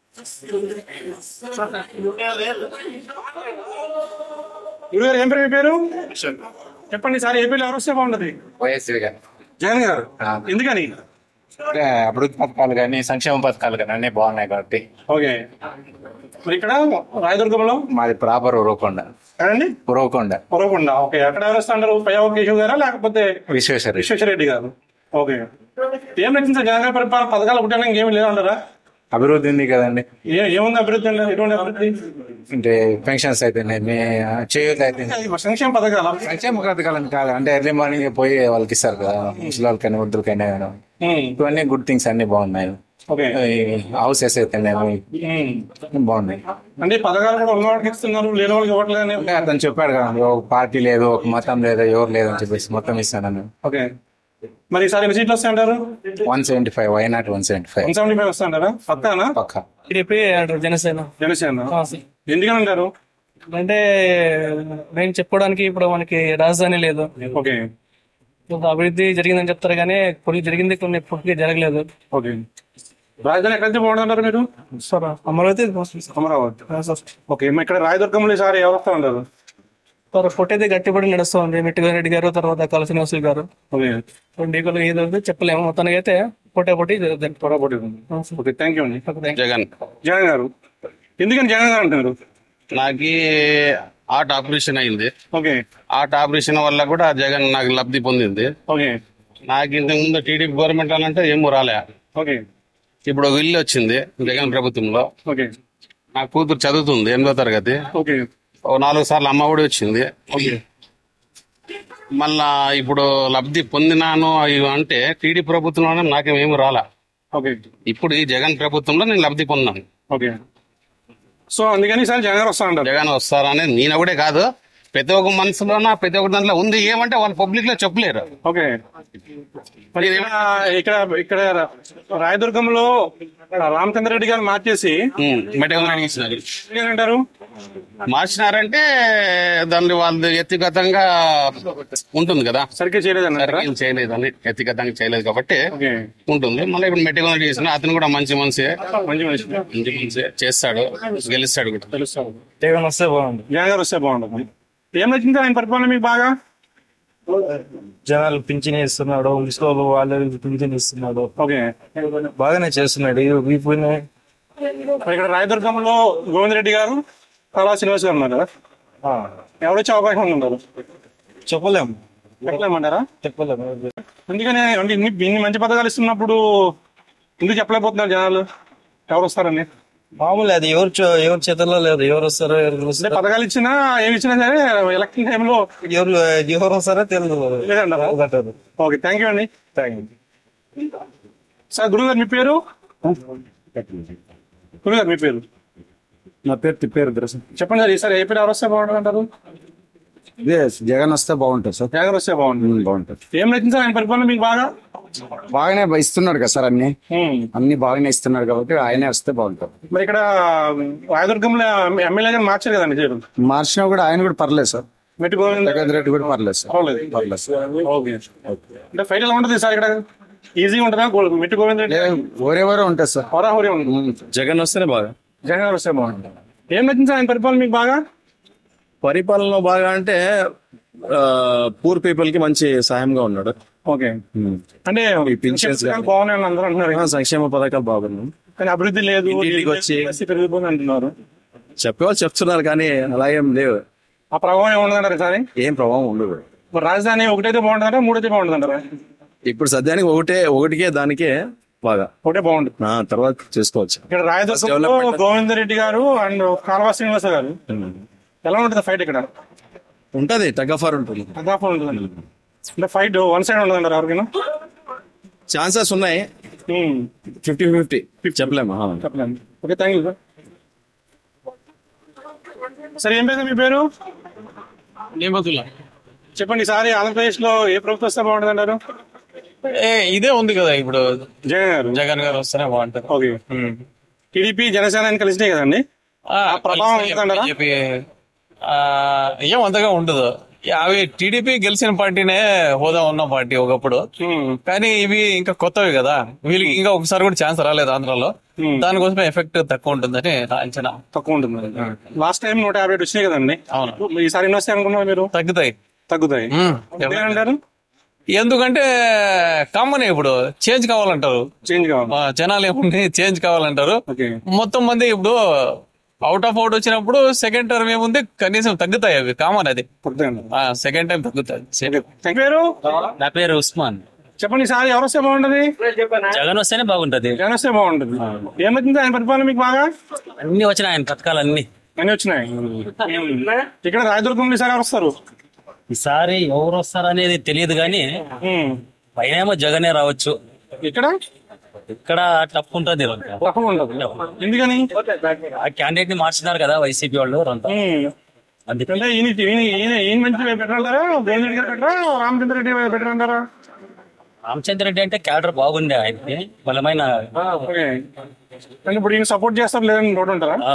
గురుగారు ఏం పేరు మీ పేరు చెప్పండి సార్ ఏపీలో ఎవరు వస్తే బాగుంటది వైఎస్సీ గారు జగన్ గారు ఎందుకని అంటే అభివృద్ధి పథకాలు కానీ సంక్షేమ పథకాలు కానీ అన్ని బాగున్నాయి కాబట్టి ఓకే మరి ఇక్కడ రాయదుర్గంలో మాది ప్రాపర్ ఉరవకొండ ఎక్కడండి ఉరవకొండ పొరకుండా ఓకే ఎక్కడ ఎవరు వస్తున్నారు పయ్యావ కేశవ్ గారా లేకపోతే విశ్వేశ్వర విశ్వేశ్వరరెడ్డి గారు ఓకే ఏం నచ్చింది సార్ జగన్ గారి పరిపాలన పథకాలు ఒకటే ఇంకేమి లేదంటారా అభివృద్ధి ఉంది కదండి ఏ ఏముంది అభివృద్ధి అండి ఎటువంటి అభివృద్ధి అంటే పెన్షన్స్ అయితేనే మీ చేయూత అయితే అది సంక్షేమ పథకాలు సంక్షేమ పథకాలు కాదు అంటే ఎర్లీ మార్నింగ్ పోయి వాళ్ళకి ఇస్తారు కదా ముసలి వాళ్ళకైనా వృద్ధులకైనా ఇవన్నీ గుడ్ థింగ్స్ అన్ని బాగున్నాయి ఓకే హౌసెస్ అయితేనేమి బాగున్నాయి అంటే ఈ పథకాలు కూడా ఉన్న వాళ్ళకి ఇస్తున్నారు లేని వాళ్ళకి ఇవ్వట్లేదని అంటే అతను చెప్పాడు కదా ఒక పార్టీ లేదు ఒక మతం లేదు ఎవరు లేదు అని చెప్పేసి మొత్తం ఇస్తానని ఓకే మరి ఈసారి ఎన్ని సీట్లు వస్తాయంటారు one seventy five why not one seventy five one seventy five వస్తాయంటారా పక్కానా పక్కా టీడీపీ అంటారు జనసేన జనసేన ఎందుకని అంటారు అంటే నేను చెప్పుకోవడానికి ఇప్పుడు మనకి రాజధాని లేదు ఓకే కొంత అభివృద్ధి జరిగిందని చెప్తారు కానీ కొన్ని జరిగింది కొన్ని ఇప్పటికీ జరగలేదు ఓకే రాజధాని ఎక్కడైతే బాగుంటుంటారు మీరు సార్ అమరావతి అమరావతి ఓకే మరి ఇక్కడ రాయదుర్గంలో ఈసారి ఎవరు వస్తా ఉంటారు సార్ ఫోటో అయితే గట్టిపడి నడుస్తుంది మిట్టిగా రెడ్డి గారు తర్వాత కల శ్రీనివాసులు గారు ఓకే రెండు ఈక్వల్ ఏదో ఉంది చెప్పలేము మొత్తానికి అయితే పోటీ పోటీ జరుగుతుంది పోటీ పోటీ ఓకే థ్యాంక్ యూ అండి జగన్ జగన్ గారు ఎందుకని జగన్ గారు అంటున్నారు నాకు హార్ట్ ఆపరేషన్ అయింది ఓకే హార్ట్ ఆపరేషన్ వల్ల కూడా జగన్ నాకు లబ్ధి పొందింది ఓకే నాకు ఇంతకు ముందు టీడీపీ గవర్నమెంట్ అంటే ఏమో రాలే ఓకే ఇప్పుడు ఒక ఇల్లు వచ్చింది జగన్ ప్రభుత్వంలో ఓకే నా కూతురు చదువుతుంది ఎనిమిదో తరగతి ఓకే ఓ నాలుగు సార్లు అమ్మ ఒడి వచ్చింది మళ్ళా ఇప్పుడు లబ్ధి పొందినాను ఇవి అంటే టీడీ ప్రభుత్వంలోనే నాకేమేమి రాలా ఓకే ఇప్పుడు ఈ జగన్ ప్రభుత్వంలో నేను లబ్ధి పొందాను ఓకే సో అందుకని ఈసారి జగన్ గారు వస్తా అంటారు జగన్ వస్తారనేది నేను ఒకటే కాదు ప్రతి ఒక్క మనసులోన ప్రతి ఒక్క దాంట్లో ఉంది ఏమంటే వాళ్ళు పబ్లిక్ లో చెప్పలేరు ఓకే మరి ఇక్కడ ఇక్కడ ఇక్కడ రాయదుర్గంలో రామచంద్రరెడ్డి గారు మార్చేసి అంటారు మార్చినారంటే దాన్ని వాళ్ళు వ్యక్తిగతంగా ఉంటుంది కదా సరిగ్గా చేయలేదన్నారు సరిగ్గా చేయలేదని వ్యక్తిగతంగా చేయలేదు కాబట్టి ఉంటుంది మళ్ళీ ఇప్పుడు మెట్టికొని చేసిన అతను కూడా మంచి మనిషి మంచి మనిషి మంచి మనిషి చేస్తాడు గెలుస్తాడు కూడా తెలుస్తాడు జగన్ వస్తే బాగుంది జగన్ గారు వస్తే బాగుంటుంది ఏం నచ్చింది ఆయన పరిపాలన మీకు బాగా జనాలు పింఛన్ ఇస్తున్నాడు ముసలి వాళ్ళు పింఛన్ ఇస్తున్నాడు ఓకే బాగానే చేస్తున్నాడు ఈ పోయిన మరి ఇక్కడ రాయదుర్గంలో గోవింద్ రెడ్డి గారు కళా శ్రీనివాస్ గారు ఉన్నారు కదా ఎవరు వచ్చే అవకాశం ఉన్నారు చెప్పలేము చెప్పలేమంటారా చెప్పలేము ఎందుకని అంటే ఇన్ని ఇన్ని మంచి పథకాలు ఇస్తున్నప్పుడు ఎందుకు చెప్పలేకపోతున్నారు జనాలు ఎవరు వస్తారని మామూలు అది ఎవరు చే- ఎవరి చేతుల్లో లేదు ఎవరు వస్తారో ఎవరు అంటే వస్తారో పథకాలు ఇచ్చినా ఏమి ఇచ్చినా సరే ఎలక్షన్ టైంలో ఎవరు ఎవరు వస్తారో తెలియదు లేదంటారా ఓకే థ్యాంక్ యూ అండి థ్యాంక్ యూ సార్ గురుగారు మీ పేరు గురుగారు మీ పేరు నా పేరు తిప్పేరు దర్శన్ చెప్పండి సార్ ఈసారి ఏ పేరు ఎవరు వస్తే బాగుంటుంది అంటారు ఇదే జగన్ వస్తే బాగుంటుంది సార్ జగన్ వస్తే బాగుంటుంది బాగుంటుంది ఏం నచ్చింది సార్ ఆయన పరిపాలన మీకు బాగా బాగానే ఇస్తున్నాడు కదా సార్ అన్ని అన్ని బాగానే ఇస్తున్నాడు కాబట్టి ఆయనే వస్తే బాగుంటుంది మరి ఇక్కడ రాయదుర్గంలో ఎమ్మెల్యే గారు మార్చారు కదండి చేయడం మార్చినా కూడా ఆయన కూడా పర్లేదు సార్ మెట్టు గోవింద్ జగన్ రెడ్డి కూడా పర్లేదు సార్ పర్లేదు పర్లేదు సార్ ఓకే అంటే ఫైట్ ఎలా ఉంటుంది సార్ ఇక్కడ ఈజీగా ఉంటుందా గో- మెట్టు గోవింద్ రెడ్డి ఓరేవరే ఉంటుంది సార్ హోరాహోరీ ఉంటుంది జగన్ వస్తేనే బాగా జగన్ గారు వస్తే బాగుంటుంది ఏం నచ్చింది సార్ ఆయన పరిపాలన మీకు బాగా పరిపాలన బాగా అంటే పూర్ పీపుల్ కి మంచి సహాయంగా ఉన్నాడు ఓకే అంటే ఈ పింఛన్స్ పథకాలు బాగున్నాయని అందరూ అంటున్నారు ఆ, సంక్షేమ పథకాలు బాగున్నాయి కానీ అభివృద్ధి లేదు ఇంటింటికి వచ్చి బస్సు పెరిగిపోయింది అంటున్నారు చెప్పేవాళ్ళు చెప్తున్నారు కానీ అలా ఏం లేవు ఆ ప్రభావం ఏముందంటారు ఈసారి ఏం ప్రభావం ఉండదు ఇప్పుడు రాజధాని ఒకటైతే బాగుంటుందంటారా మూడైతే బాగుంటుందంటారా ఇప్పుడు సద్యానికి ఒకటే ఒకటికే దానికే బాగా ఒకటే బాగుంటుంది ఆ, తర్వాత చేసుకోవచ్చు ఇక్కడ రాయదుర్గంలో గోవింద్ రెడ్డి గారు అండ్ కాల్వా శ్రీనివాస గారు ఎలా ఉంటుంది ఫైట్ ఇక్కడ ఉంటది టగఫర్ ఉంటుంది అదాపు ఉంటుంది అంటే ఫైట్ వన్ సైడ్ ఉండదంటారు ఎవరికైనా ఛాన్సెస్ ఉన్నాయి ఫిఫ్టీ ఫిఫ్టీ చెప్పలేము ఆ. చెప్పలేము ఓకే థ్యాంక్ యూ సార్ సరే ఏం పేరు మీ పేరు చెప్పండి ఈసారి ఆంధ్రప్రదేశ్ లో ఏ ప్రభుత్వం వస్తే బాగుంటుంది అంటారు ఇదే ఉంది కదా ఇప్పుడు జగన్ గారు జగన్ గారు వస్తేనే బాగుంటుంది ఓకే టీడీపీ జనసేన కలిసినాయి కదండి ఆ ప్రభావం ఉంటుందంటారా బీజేపీ ఏం అంతగా ఉండదు అవి టీడీపీ గెలిచిన పార్టీనే హోదా ఉన్న పార్టీ ఒకప్పుడు కానీ ఇవి ఇంకా కొత్తవి కదా వీళ్ళకి ఇంకా ఒకసారి కూడా ఛాన్స్ రాలేదు ఆంధ్రాలో దానికోసమే ఎఫెక్ట్ తక్కువ ఉంటుందని నా అంచనా తక్కువ ఉంటుంది లాస్ట్ టైం నూట యాభై వచ్చినాయి కదండి అవును ఈసారి ఎన్ని వస్తాయి అనుకున్నారు మీరు తగ్గుతాయి తగ్గుతాయి అంటారు ఎందుకంటే కామన్ ఇప్పుడు చేంజ్ కావాలంటారు చేంజ్ కావాలి జనాలు ఏముంది చేంజ్ కావాలంటారు మొత్తం మంది ఇప్పుడు అవుట్ ఆఫ్ అవుట్ వచ్చినప్పుడు సెకండ్ టర్మ్ ఏముంది కనీసం తగ్గుతాయి అవి కామన్ అది సెకండ్ టైం తగ్గుతాయి పేరు నా పేరు ఉస్మాన్ చెప్పండి ఈసారి ఎవరు వస్తే బాగుంటది జగన్ వస్తేనే బాగుంటది జగన్ వస్తే బాగుంటుంది ఏమవుతుంది ఆయన పరిపాలన మీకు బాగా అన్ని వచ్చినాయి ఆయన పథకాలు అన్ని అన్ని వచ్చినాయి ఇక్కడ రాయదుర్గంలో ఈసారి ఎవరు వస్తారు ఈసారి ఎవరు వస్తారు అనేది తెలియదు కానీ పైన ఏమో జగనే రావచ్చు ఇక్కడ ఇక్కడ టఫ్ ఉంటుంది టఫ్ ఉంటుంది ఎందుకని ఆ క్యాండిడేట్ ని మార్చినారు కదా వైసీపీ వాళ్ళు అంతా అందుకే అంటే ఈయన ఈయన ఈయన ఈయన మంచి బెటర్ అంటారా గోవింద్ రెడ్డి గారు బెటరా రామచంద్ర రెడ్డి బెటర్ అంటారా రామచంద్ర రెడ్డి అంటే క్యాడర్ బాగుండే ఆయనకి బలమైన ఓకే కానీ ఇప్పుడు ఈయన సపోర్ట్ చేస్తారు లేదని రోడ్ ఉంటారా ఆ,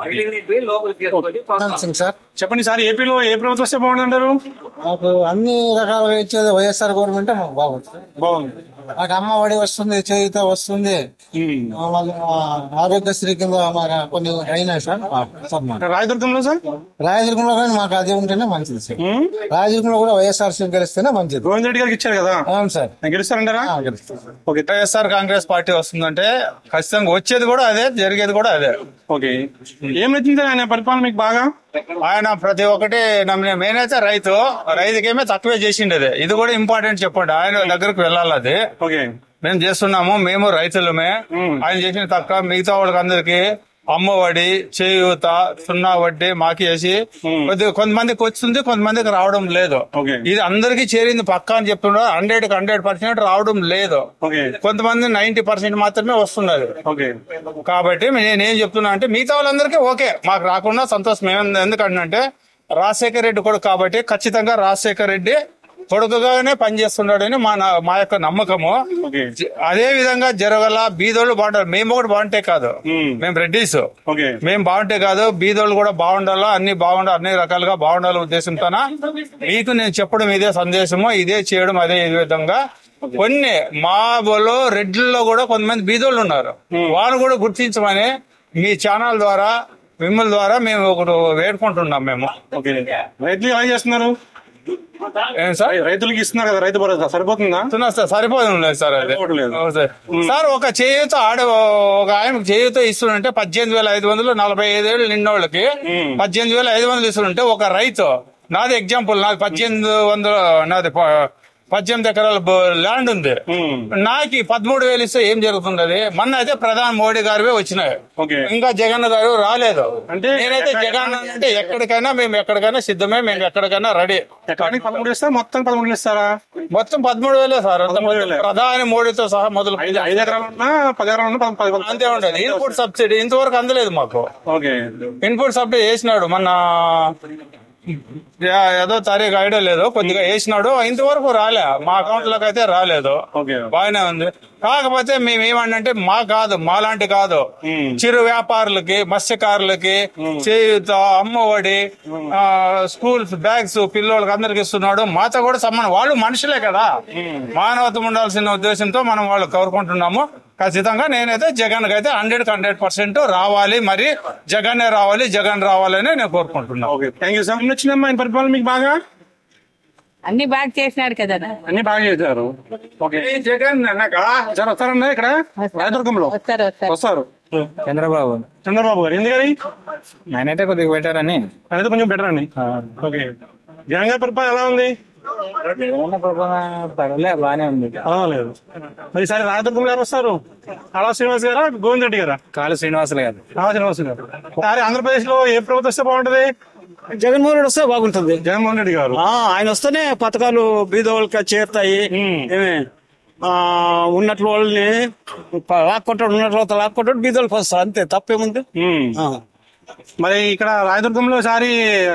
సార్ చెప్పండి సార్ ఏపీలో ఏ ప్రభుత్వం వస్తే బాగుంది అంటారు మాకు అన్ని రకాలుగా ఇచ్చేది వైఎస్ఆర్ గవర్నమెంట్ మాకు బాగుంటుంది బాగుంది మాకు అమ్మ ఒడి వస్తుంది చేయుత వస్తుంది ఆ, మళ్ళీ, ఆ, ఆరోగ్యశ్రీ కింద మాకు కొన్ని అయినాయి సార్ సార్ మాకు. రాయదుర్గంలో సార్ రాయదుర్గంలో కానీ మాకు అది ఉంటేనే మంచిది సార్ రాయదుర్గంలో కూడా వైఎస్ఆర్ స్వీకరిస్తేనే మంచిది గోవింద్ రెడ్డి గారికి ఇచ్చారు కదా అవును సార్ గెలుస్తారంటారా ఓకే వైఎస్ఆర్ కాంగ్రెస్ పార్టీ వస్తుందంటే ఖచ్చితంగా వచ్చేది కూడా అదే జరిగేది కూడా అదే ఓకే ఏం నచ్చింది సార్ ఆయన పరిపాలన మీకు బాగా ఆయన ప్రతి ఒక్కటి నమ్మిన మెయిన్ అయితే రైతు రైతుకేమే తక్కువే చేసిండేది ఇది కూడా ఇంపార్టెంట్ చెప్పండి ఆయన దగ్గరకు వెళ్ళాలి అది ఓకే మేము చేస్తున్నాము మేము రైతులమే ఆయన చేసిన తక్కువ మిగతా వాళ్ళకి అందరికి అమ్మఒడి చేయూత సున్నా వడ్డీ మాకేసి కొద్ది కొంతమందికి వచ్చింది కొంతమందికి రావడం లేదు ఇది అందరికి చేరింది పక్కా అని చెప్తున్నారు హండ్రెడ్ కి హండ్రెడ్ పర్సెంట్ రావడం లేదు కొంతమంది నైన్టీ పర్సెంట్ మాత్రమే వస్తున్నది కాబట్టి నేనేం చెప్తున్నా అంటే మిగతా వాళ్ళందరికీ ఓకే మాకు రాకుండా సంతోషం ఏమైంది ఎందుకంటే రాజశేఖర రెడ్డి కొడుకు కాబట్టి ఖచ్చితంగా రాజశేఖర రెడ్డి కొడుకుగానే పనిచేస్తున్నాడని మా నా- మా యొక్క నమ్మకము జ- అదే విధంగా జరగల బీదోళ్ళు బాగుంటారు మేము కూడా బాగుంటే కాదు మేము రెడ్డిస్ మేము బాగుంటే కాదు బీదోళ్ళు కూడా బాగుండాలా అన్ని బాగుండాలి అన్ని రకాలుగా బాగుండాలి ఉద్దేశంతోన మీకు నేను చెప్పడం ఇదే సందేశము ఇదే చేయడం అదే ఈ విధంగా కొన్ని మా లో రెడ్లలో కూడా కొంతమంది బీదోళ్ళు ఉన్నారు వాళ్ళు కూడా గుర్తించమని మీ ఛానల్ ద్వారా మిమ్మల్ని ద్వారా మేము ఒకటి వేడుకుంటున్నాం మేము రైతులు ఎలా చేస్తున్నారు ఏం సార్ రైతులకి ఇస్తున్నారు కదా రైతు భరోసా సరిపోతుందా ఇస్తున్నారు సార్ సరిపోదు లేదు సార్ అది సరిపోవట్లేదు. అవును సార్. సార్ ఒక చేయూత ఆడ ఒక ఆయనకు చేయూత ఇస్తుంటే పద్దెనిమిది వేల ఐదు వందలు నలభై ఐదేళ్ళు నిన్నోళ్ళకి పద్దెనిమిది వేల ఐదు వందలు ఇస్తుంటే ఒక రైతు నాది ఎగ్జాంపుల్ నాది పద్దెనిమిది వందలు నాది ప- పద్దెనిమిది ఎకరాల ల్యాండ్ ఉంది నాకు ఈ పదమూడు వేలు ఇస్తే ఏం జరుగుతుంది మొన్న అయితే ప్రధాని మోడీ గారివే వచ్చినాయి ఇంకా జగన్ గారు రాలేదు అంటే నేనైతే జగన్ అంటే ఎక్కడికైనా మేము ఎక్కడికైనా సిద్ధమే మేము ఎక్కడికైనా రెడీ ఎకరానికి పదమూడు ఇస్తారా మొత్తం పదమూడు ఇస్తారా మొత్తం పదమూడు వేలే సార్ అంత ప్రధాని మోడీతో సహా మొదలు ఐదు ఐదు ఎకరాలు ఉన్నా పది ఎకరాలు ఉన్నా పద- పది- అంతే ఉండదు ఇన్పుట్ సబ్సిడీ ఇంతవరకు అందలేదు మాకు ఓకే ఇన్పుట్ సబ్సిడీ వేసినాడు మొన్న యా- ఏదో తారీఖు ఐడియా లేదు కొద్దిగా వేసినాడు ఇంతవరకు రాలే మా అకౌంట్ లోకి అయితే రాలేదు బాగానే ఉంది కాకపోతే మేము ఏమంటే మా కాదు మాలాంటి కాదు చిరు వ్యాపారులకి మత్స్యకారులకి చేయుత అమ్మఒడి ఆ, స్కూల్స్ బ్యాగ్స్ పిల్లోళ్ళకి అందరికి ఇస్తున్నాడు మాతో కూడా సంబంధం వాళ్ళు మనుషులే కదా మానవత్వం ఉండాల్సిన ఉద్దేశంతో మనం వాళ్ళు కోరుకుంటున్నాము ఖచ్చితంగా నేనైతే జగన్ అయితే హండ్రెడ్ హండ్రెడ్ పర్సెంట్ రావాలి మరి జగన్ రావాలి జగన్ రావాలని నేను కోరుకుంటున్నాను థ్యాంక్ యూ సార్ వచ్చిందమ్మా ఆయన పరిపాలన మీకు బాగా అన్ని బాగా చేసినాడు కదా అన్ని బాగా చేశారు ఓకే జగన్ సార్ వస్తారండి ఇక్కడ రాయదుర్గంలో వస్తారు వస్తారు వస్తారు చంద్రబాబు చంద్రబాబు గారు ఎందుకని ఆయనైతే కొద్దిగా బెటర్ అని అనేది కొంచెం బెటర్ అండి ఓకే జగన్ గారి పరిపాలన ఎలా ఉంది పర్వాలే బాగానే ఉంది లేదు మరి ఈసారి రాయదుర్గం గారు వస్తారు కాళా శ్రీనివాస్ గారా గోవింద్ రెడ్డి గారా కాళీ శ్రీనివాసులు గారు కాళా శ్రీనివాస్ గారు ఈసారి ఆంధ్రప్రదేశ్ లో ఏ ప్రభుత్వం వస్తే బాగుంటది జగన్మోహన్ రెడ్డి వస్తే బాగుంటుంది జగన్మోహన్ రెడ్డి గారు ఆ, ఆయన వస్తేనే పథకాలు బీదోళ్ళకి చేరుతాయి ఏమి ఆ, ఉన్నట్లు వాళ్ళని ప- లాక్కొట్టాడు ఉన్నట్లు వాళ్ళతో లాక్కొట్టాడు బీదోళ్ళకి వస్తారు అంతే తప్పేముంది ఆ. మరి ఇక్కడ రాయదుర్గంలో ఈసారి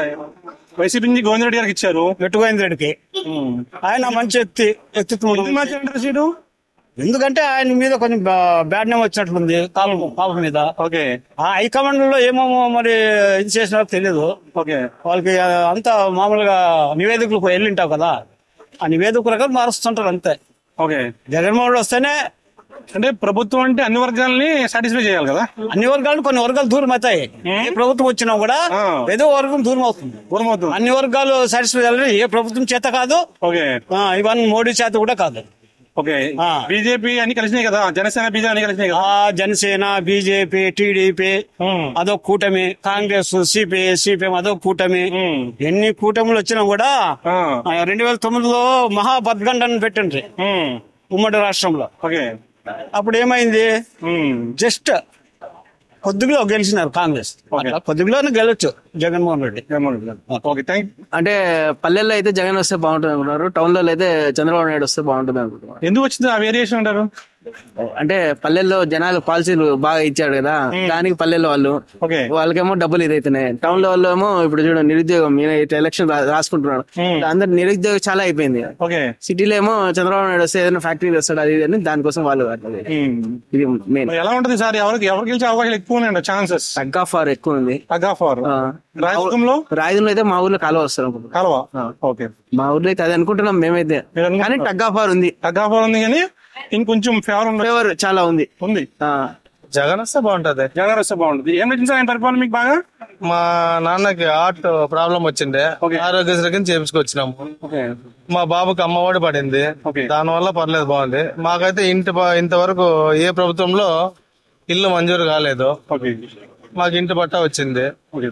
వైసీపీ నుంచి గోవింద్ రెడ్డి గారికి ఇచ్చారు మెట్టు గోవింద్ రెడ్డికి ఆయన మంచి ఎత్తి ఎత్తుతుంది మంచి అంటారు సీటు ఎందుకంటే ఆయన మీద కొంచెం బా- బ్యాడ్ నేమ్ వచ్చినట్లుంది కాలం పాప మీద ఓకే ఆ హైకమాండ్ లో ఏమో మరి ఇది చేసినారో తెలియదు ఓకే వాళ్ళకి ఆ, అంతా మామూలుగా నివేదికలకు వెళ్ళింటావు కదా ఆ నివేదిక ప్రకారం మారుస్తుంటారు అంతే ఓకే జగన్మోహన్ రెడ్డి వస్తేనే అంటే ప్రభుత్వం అంటే అన్ని వర్గాలని సాటిస్ఫై చేయాలి కదా అన్ని వర్గాలు కొన్ని వర్గాలు దూరం అవుతాయి ఏ ప్రభుత్వం వచ్చినా కూడా ఏదో వర్గం దూరం అవుతుంది దూరం అవుతుంది అన్ని వర్గాలు సాటిస్ఫై చేయాలని ఏ ప్రభుత్వం చేత కాదు ఓకే ఆ, ఇవన్నీ మోడీ చేత కూడా కాదు ఓకే బీజేపీ అన్ని కలిసినాయి కదా జనసేన బీజేపీ అన్ని కలిసినాయి కదా ఆ జనసేన బీజేపీ టీడీపీ అదొక కూటమి కాంగ్రెస్ సిపిఐ సిపిఎం అదొక కూటమి ఎన్ని కూటములు వచ్చినా కూడా ఆ, రెండు వేల తొమ్మిదిలో మహాబద్గండని పెట్టండి ఉమ్మడి రాష్ట్రంలో ఓకే అప్పుడు ఏమైంది జస్ట్ కొద్దిగా గెలిచినారు కాంగ్రెస్ అట్లా కొద్దిగానే గెలవచ్చు జగన్మోహన్ రెడ్డి ఓకే థ్యాంక్ అంటే పల్లెల్లో అయితే జగన్ వస్తే బాగుంటుంది అనుకున్నారు టౌన్ లో అయితే చంద్రబాబు నాయుడు వస్తే బాగుంటుంది అనుకుంటున్నారు ఎందుకు వచ్చింది ఆ వేరియేషన్ అంటారు అంటే పల్లెల్లో జనాలు పాలసీలు బాగా ఇచ్చాడు కదా దానికి పల్లెల్లో వాళ్ళు వాళ్ళకేమో డబ్బులు ఇదైతున్నాయి టౌన్ లో వాళ్ళు ఏమో ఇప్పుడు చూడండి నిరుద్యోగం ఈయన ఇట్లా ఎలక్షన్ రా- రాసుకుంటున్నాడు అందరు నిరుద్యోగం చాలా అయిపోయింది ఓకే సిటీలో ఏమో చంద్రబాబు నాయుడు వస్తే ఏదైనా ఫ్యాక్టరీ వస్తాడు అది ఇది అని దానికోసం వాళ్ళు అట్లా ఇది మెయిన్ మరి ఎలా ఉంటది సార్ ఎవరికి ఎవరికి గెలిచే అవకాశాలు ఎక్కువ ఉన్నాయండి ఛాన్సెస్ తగ్గ ఫార్ ఎక్కువ ఉంది తగ్గ ఫార్ రాయదుర్గంలో రాయదుర్గంలో అయితే మా ఊర్లో కాలువ వస్తారు అనుకుంటున్నాం. కాలువ ఓకే మా ఊర్లో అయితే అది అనుకుంటున్నాం మేమైతే కానీ టగ్ ఆఫ్ వార్ ఉంది టగ్ ఆఫ్ వార్ ఉంది కానీ ఇంకొంచెం ఫేవర్ ఉంది ఫేవర్ చాలా ఉంది ఉంది జగన్ వస్తే బాగుంటది జగన్ వస్తే బాగుంటుంది ఏం నచ్చింది సార్ ఆయన పరిపాలన మీకు బాగా మా నాన్నకి హార్ట్ ప్రాబ్లం వచ్చిండే ఆరోగ్యశ్రీ కింద చేపించుకొచ్చినాము మా బాబుకి అమ్మఒడి పడింది దాని వల్ల పర్లేదు బాగుంది మాకైతే ఇంటి ప- ఇంతవరకు ఏ ప్రభుత్వంలో ఇల్లు మంజూరు కాలేదు మాకు ఇంటి పట్టా వచ్చింది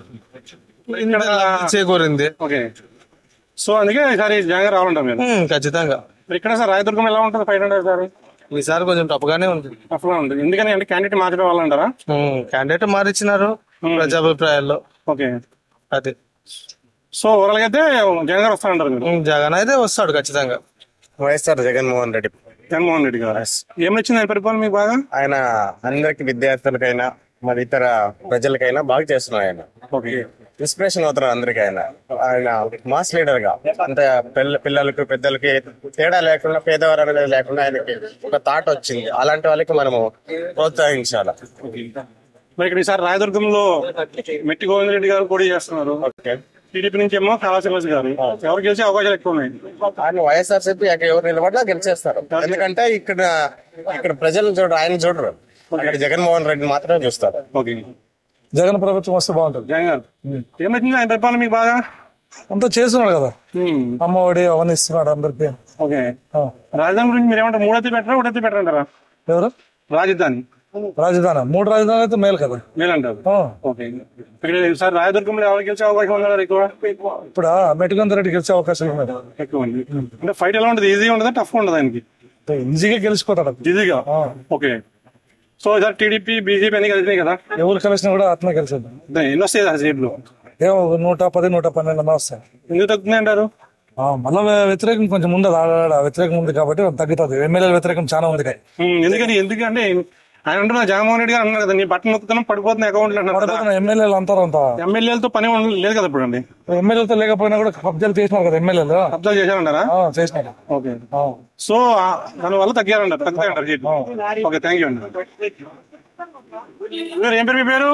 ఇక్కడ చేకూరింది ఓకే సో అందుకే ఈసారి జగన్ రావాలంటాం మీరు ఉమ్, ఖచ్చితంగా మరి ఇక్కడ సార్ రాయదుర్గం ఎలా ఉంటుంది ఫైవ్ హండ్రెడ్ సార్ ఈసారి కొంచెం టఫ్గానే ఉంది టఫ్గా ఉంటుంది ఎందుకని అంటే క్యాండిడేట్ మార్చడం వల్ల అంటారా క్యాండిడేట్ మారిచ్చినారు ప్రజాభిప్రాయాల్లో ఓకే అది సో ఓవరాల్ అయితే జగన్ గారు వస్తారంటారు మీరు ఉమ్, జగన్ అయితే వస్తాడు ఖచ్చితంగా వైఎస్ఆర్ జగన్మోహన్ రెడ్డి జగన్మోహన్ రెడ్డి గారు ఏం నచ్చింది ఆయన పరిపాలన మీకు బాగా ఆయన అందరికి విద్యార్థులకైనా మరి ఇతర ప్రజలకైనా బాగా చేస్తున్నారు ఆయన ఇన్స్పిరేషన్ అవుతున్నారు అందరికి ఆయన ఆయన మాస్ లీడర్ గా అంత పిల్ల పిల్లలకు పెద్దలకి తేడా లేకుండా పేదవారు అనేది లేకుండా ఆయనకి ఒక థాట్ వచ్చింది అలాంటి వాళ్ళకి మనము ప్రోత్సహించాలి మరి ఇక్కడ ఈసారి రాయదుర్గంలో మెట్టి గోవింద్ రెడ్డి గారు కూడా చేస్తున్నారు టీడీపీ నుంచి ఏమో కళాశ్రీనివాస్ గారు ఎవరు గెలిచే అవకాశాలు ఎక్కువ ఉన్నాయి ఆయన వైఎస్ఆర్సీపీ ఎవరు నిలబడినా గెలిచేస్తారు ఎందుకంటే ఇక్కడ ఇక్కడ ప్రజలు చూడరు ఆయన చూడరు అక్కడ జగన్మోహన్ రెడ్డి మాత్రమే చూస్తారు ఓకే జగన్ ప్రభుత్వం వస్తే బాగుంటుంది జగన్ గారు ఏం నచ్చింది ఆయన పరిపాలన మీకు బాగా అంతా చేస్తున్నాడు కదా అమ్మఒడి అవన్నీ ఇస్తున్నాడు అందరికి ఓకే రాజధాని గురించి మీరు ఏమంటారు మూడైతే పెట్టరా ఒకటైతే పెట్టరా అంటారా ఎవరు రాజధాని రాజధాని మూడు రాజధాని అయితే మేలు కదా మేలంటారు ఓకే ఇక్కడ ఈసారి రాయదుర్గంలో ఎవరు గెలిచే అవకాశం ఉన్నారు ఎక్కువ ఇప్పుడు మెట్టుగంత రెడ్డి గెలిచే అవకాశం ఉన్నాయి ఎక్కువ ఉంది అంటే ఫైట్ ఎలా ఉంటుంది ఈజీగా ఉంటుందా టఫ్ ఉండదు ఆయనకి ఈజీగా గెలిచిపోతాడు ఈజీగా ఓకే సో ఈసారి టీడీపీ బీజేపీ అన్ని కలిసినాయి కదా ఎవరు కలిసినా కూడా అతనే కలిసింది అదే ఎన్ని వస్తాయి ఆ సీట్లు ఏమో ఒక నూట పది నూట పన్నెండు అన్న వస్తాయి ఎందుకు తగ్గుతున్నాయి అంటారు ఆ, మళ్ళా వ్యతిరేకం కొంచెం ఉండదు ఆడ వ్యతిరేకం ఉంది కాబట్టి తగ్గుతుంది ఎమ్మెల్యేల వ్యతిరేకం చాలా ఉంది ఉమ్, ఎందుకని ఎందుకంటే ఆయన అంటున్నారు జగన్మోహన్ రెడ్డి గారు అన్నారు కదా నీ బట్టన్ నొక్కుతున్నాం పడిపోతున్న అకౌంట్లు అంటున్నారు ఎమ్మెల్యేలు అంటారు అంత ఎమ్మెల్యేలతో పని ఉండ- లేదు కదా ఇప్పుడు అండి ఎమ్మెల్యేలతో లేకపోయినా కూడా కబ్జాలు చేసినారు కదా ఎమ్మెల్యేలు కబ్జా చేశారంటారా చేసినారు ఓకే సో ఆ, దాని వల్ల తగ్గారంటారు తగ్గుతాయంటారు సీట్లు ఓకే థ్యాంక్ యూ అండి మీరు ఏం పేరు మీ పేరు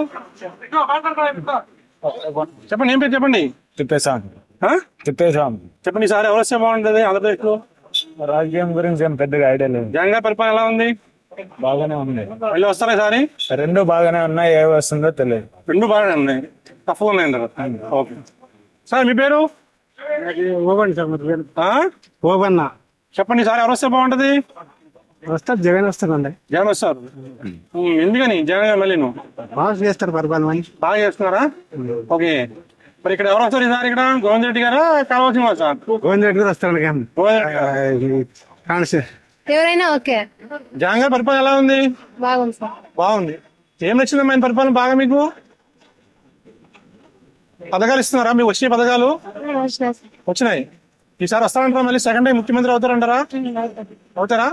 చెప్పండి ఏం పేరు చెప్పండి తిప్పేశాం ఆ? తిప్పేశాం చెప్పండి ఈసారి ఎవరు వస్తే బాగుంటుంది ఆంధ్రప్రదేశ్ లో రాజకీయం గురించి ఏం పెద్దగా ఐడియా లేదు జగన్ గారి పరిపాలన ఎలా ఉంది బాగానే ఉంది మళ్ళీ వస్తారా ఈసారి రెండు బాగానే ఉన్నాయి ఏ వస్తుందో తెలియదు రెండు బాగానే ఉన్నాయి టఫ్ ఉన్నాయి అంటారు ఓకే సార్ మీ పేరు ఓవండి సార్ మరి పేరు. ఆ? ఓవన్న చెప్పండి సార్ ఎవరు వస్తే బాగుంటది వస్తారు జగన్ వస్తారండి జగన్ వస్తారు ఉమ్, ఎందుకని జగన్ గారు మళ్ళీ నువ్వు బాగా చేస్తారు పరిపాలన అని బాగా చేస్తున్నారా ఓకే మరి ఇక్కడ ఎవరు వస్తారు ఈసారి ఇక్కడ గోవింద్ రెడ్డి గారా కాలువ శ్రీనివాస్ సార్ గోవింద్ రెడ్డి గారు వస్తారండి గోవింద్ రెడ్డి గారు. కాన్స్టి ఎవరైనా ఓకే జగన్ గారి పరిపాలన ఎలా ఉంది బాగుంది సార్ బాగుంది ఏం నచ్చింది ఆయన పరిపాలన బాగా మీకు పథకాలు ఇస్తున్నారా మీకు వచ్చిన పథకాలు వచ్చినాయి ఈసారి వస్తారంటారా మళ్ళీ సెకండ్ టైం ముఖ్యమంత్రి అవుతారంటారా అవుతారా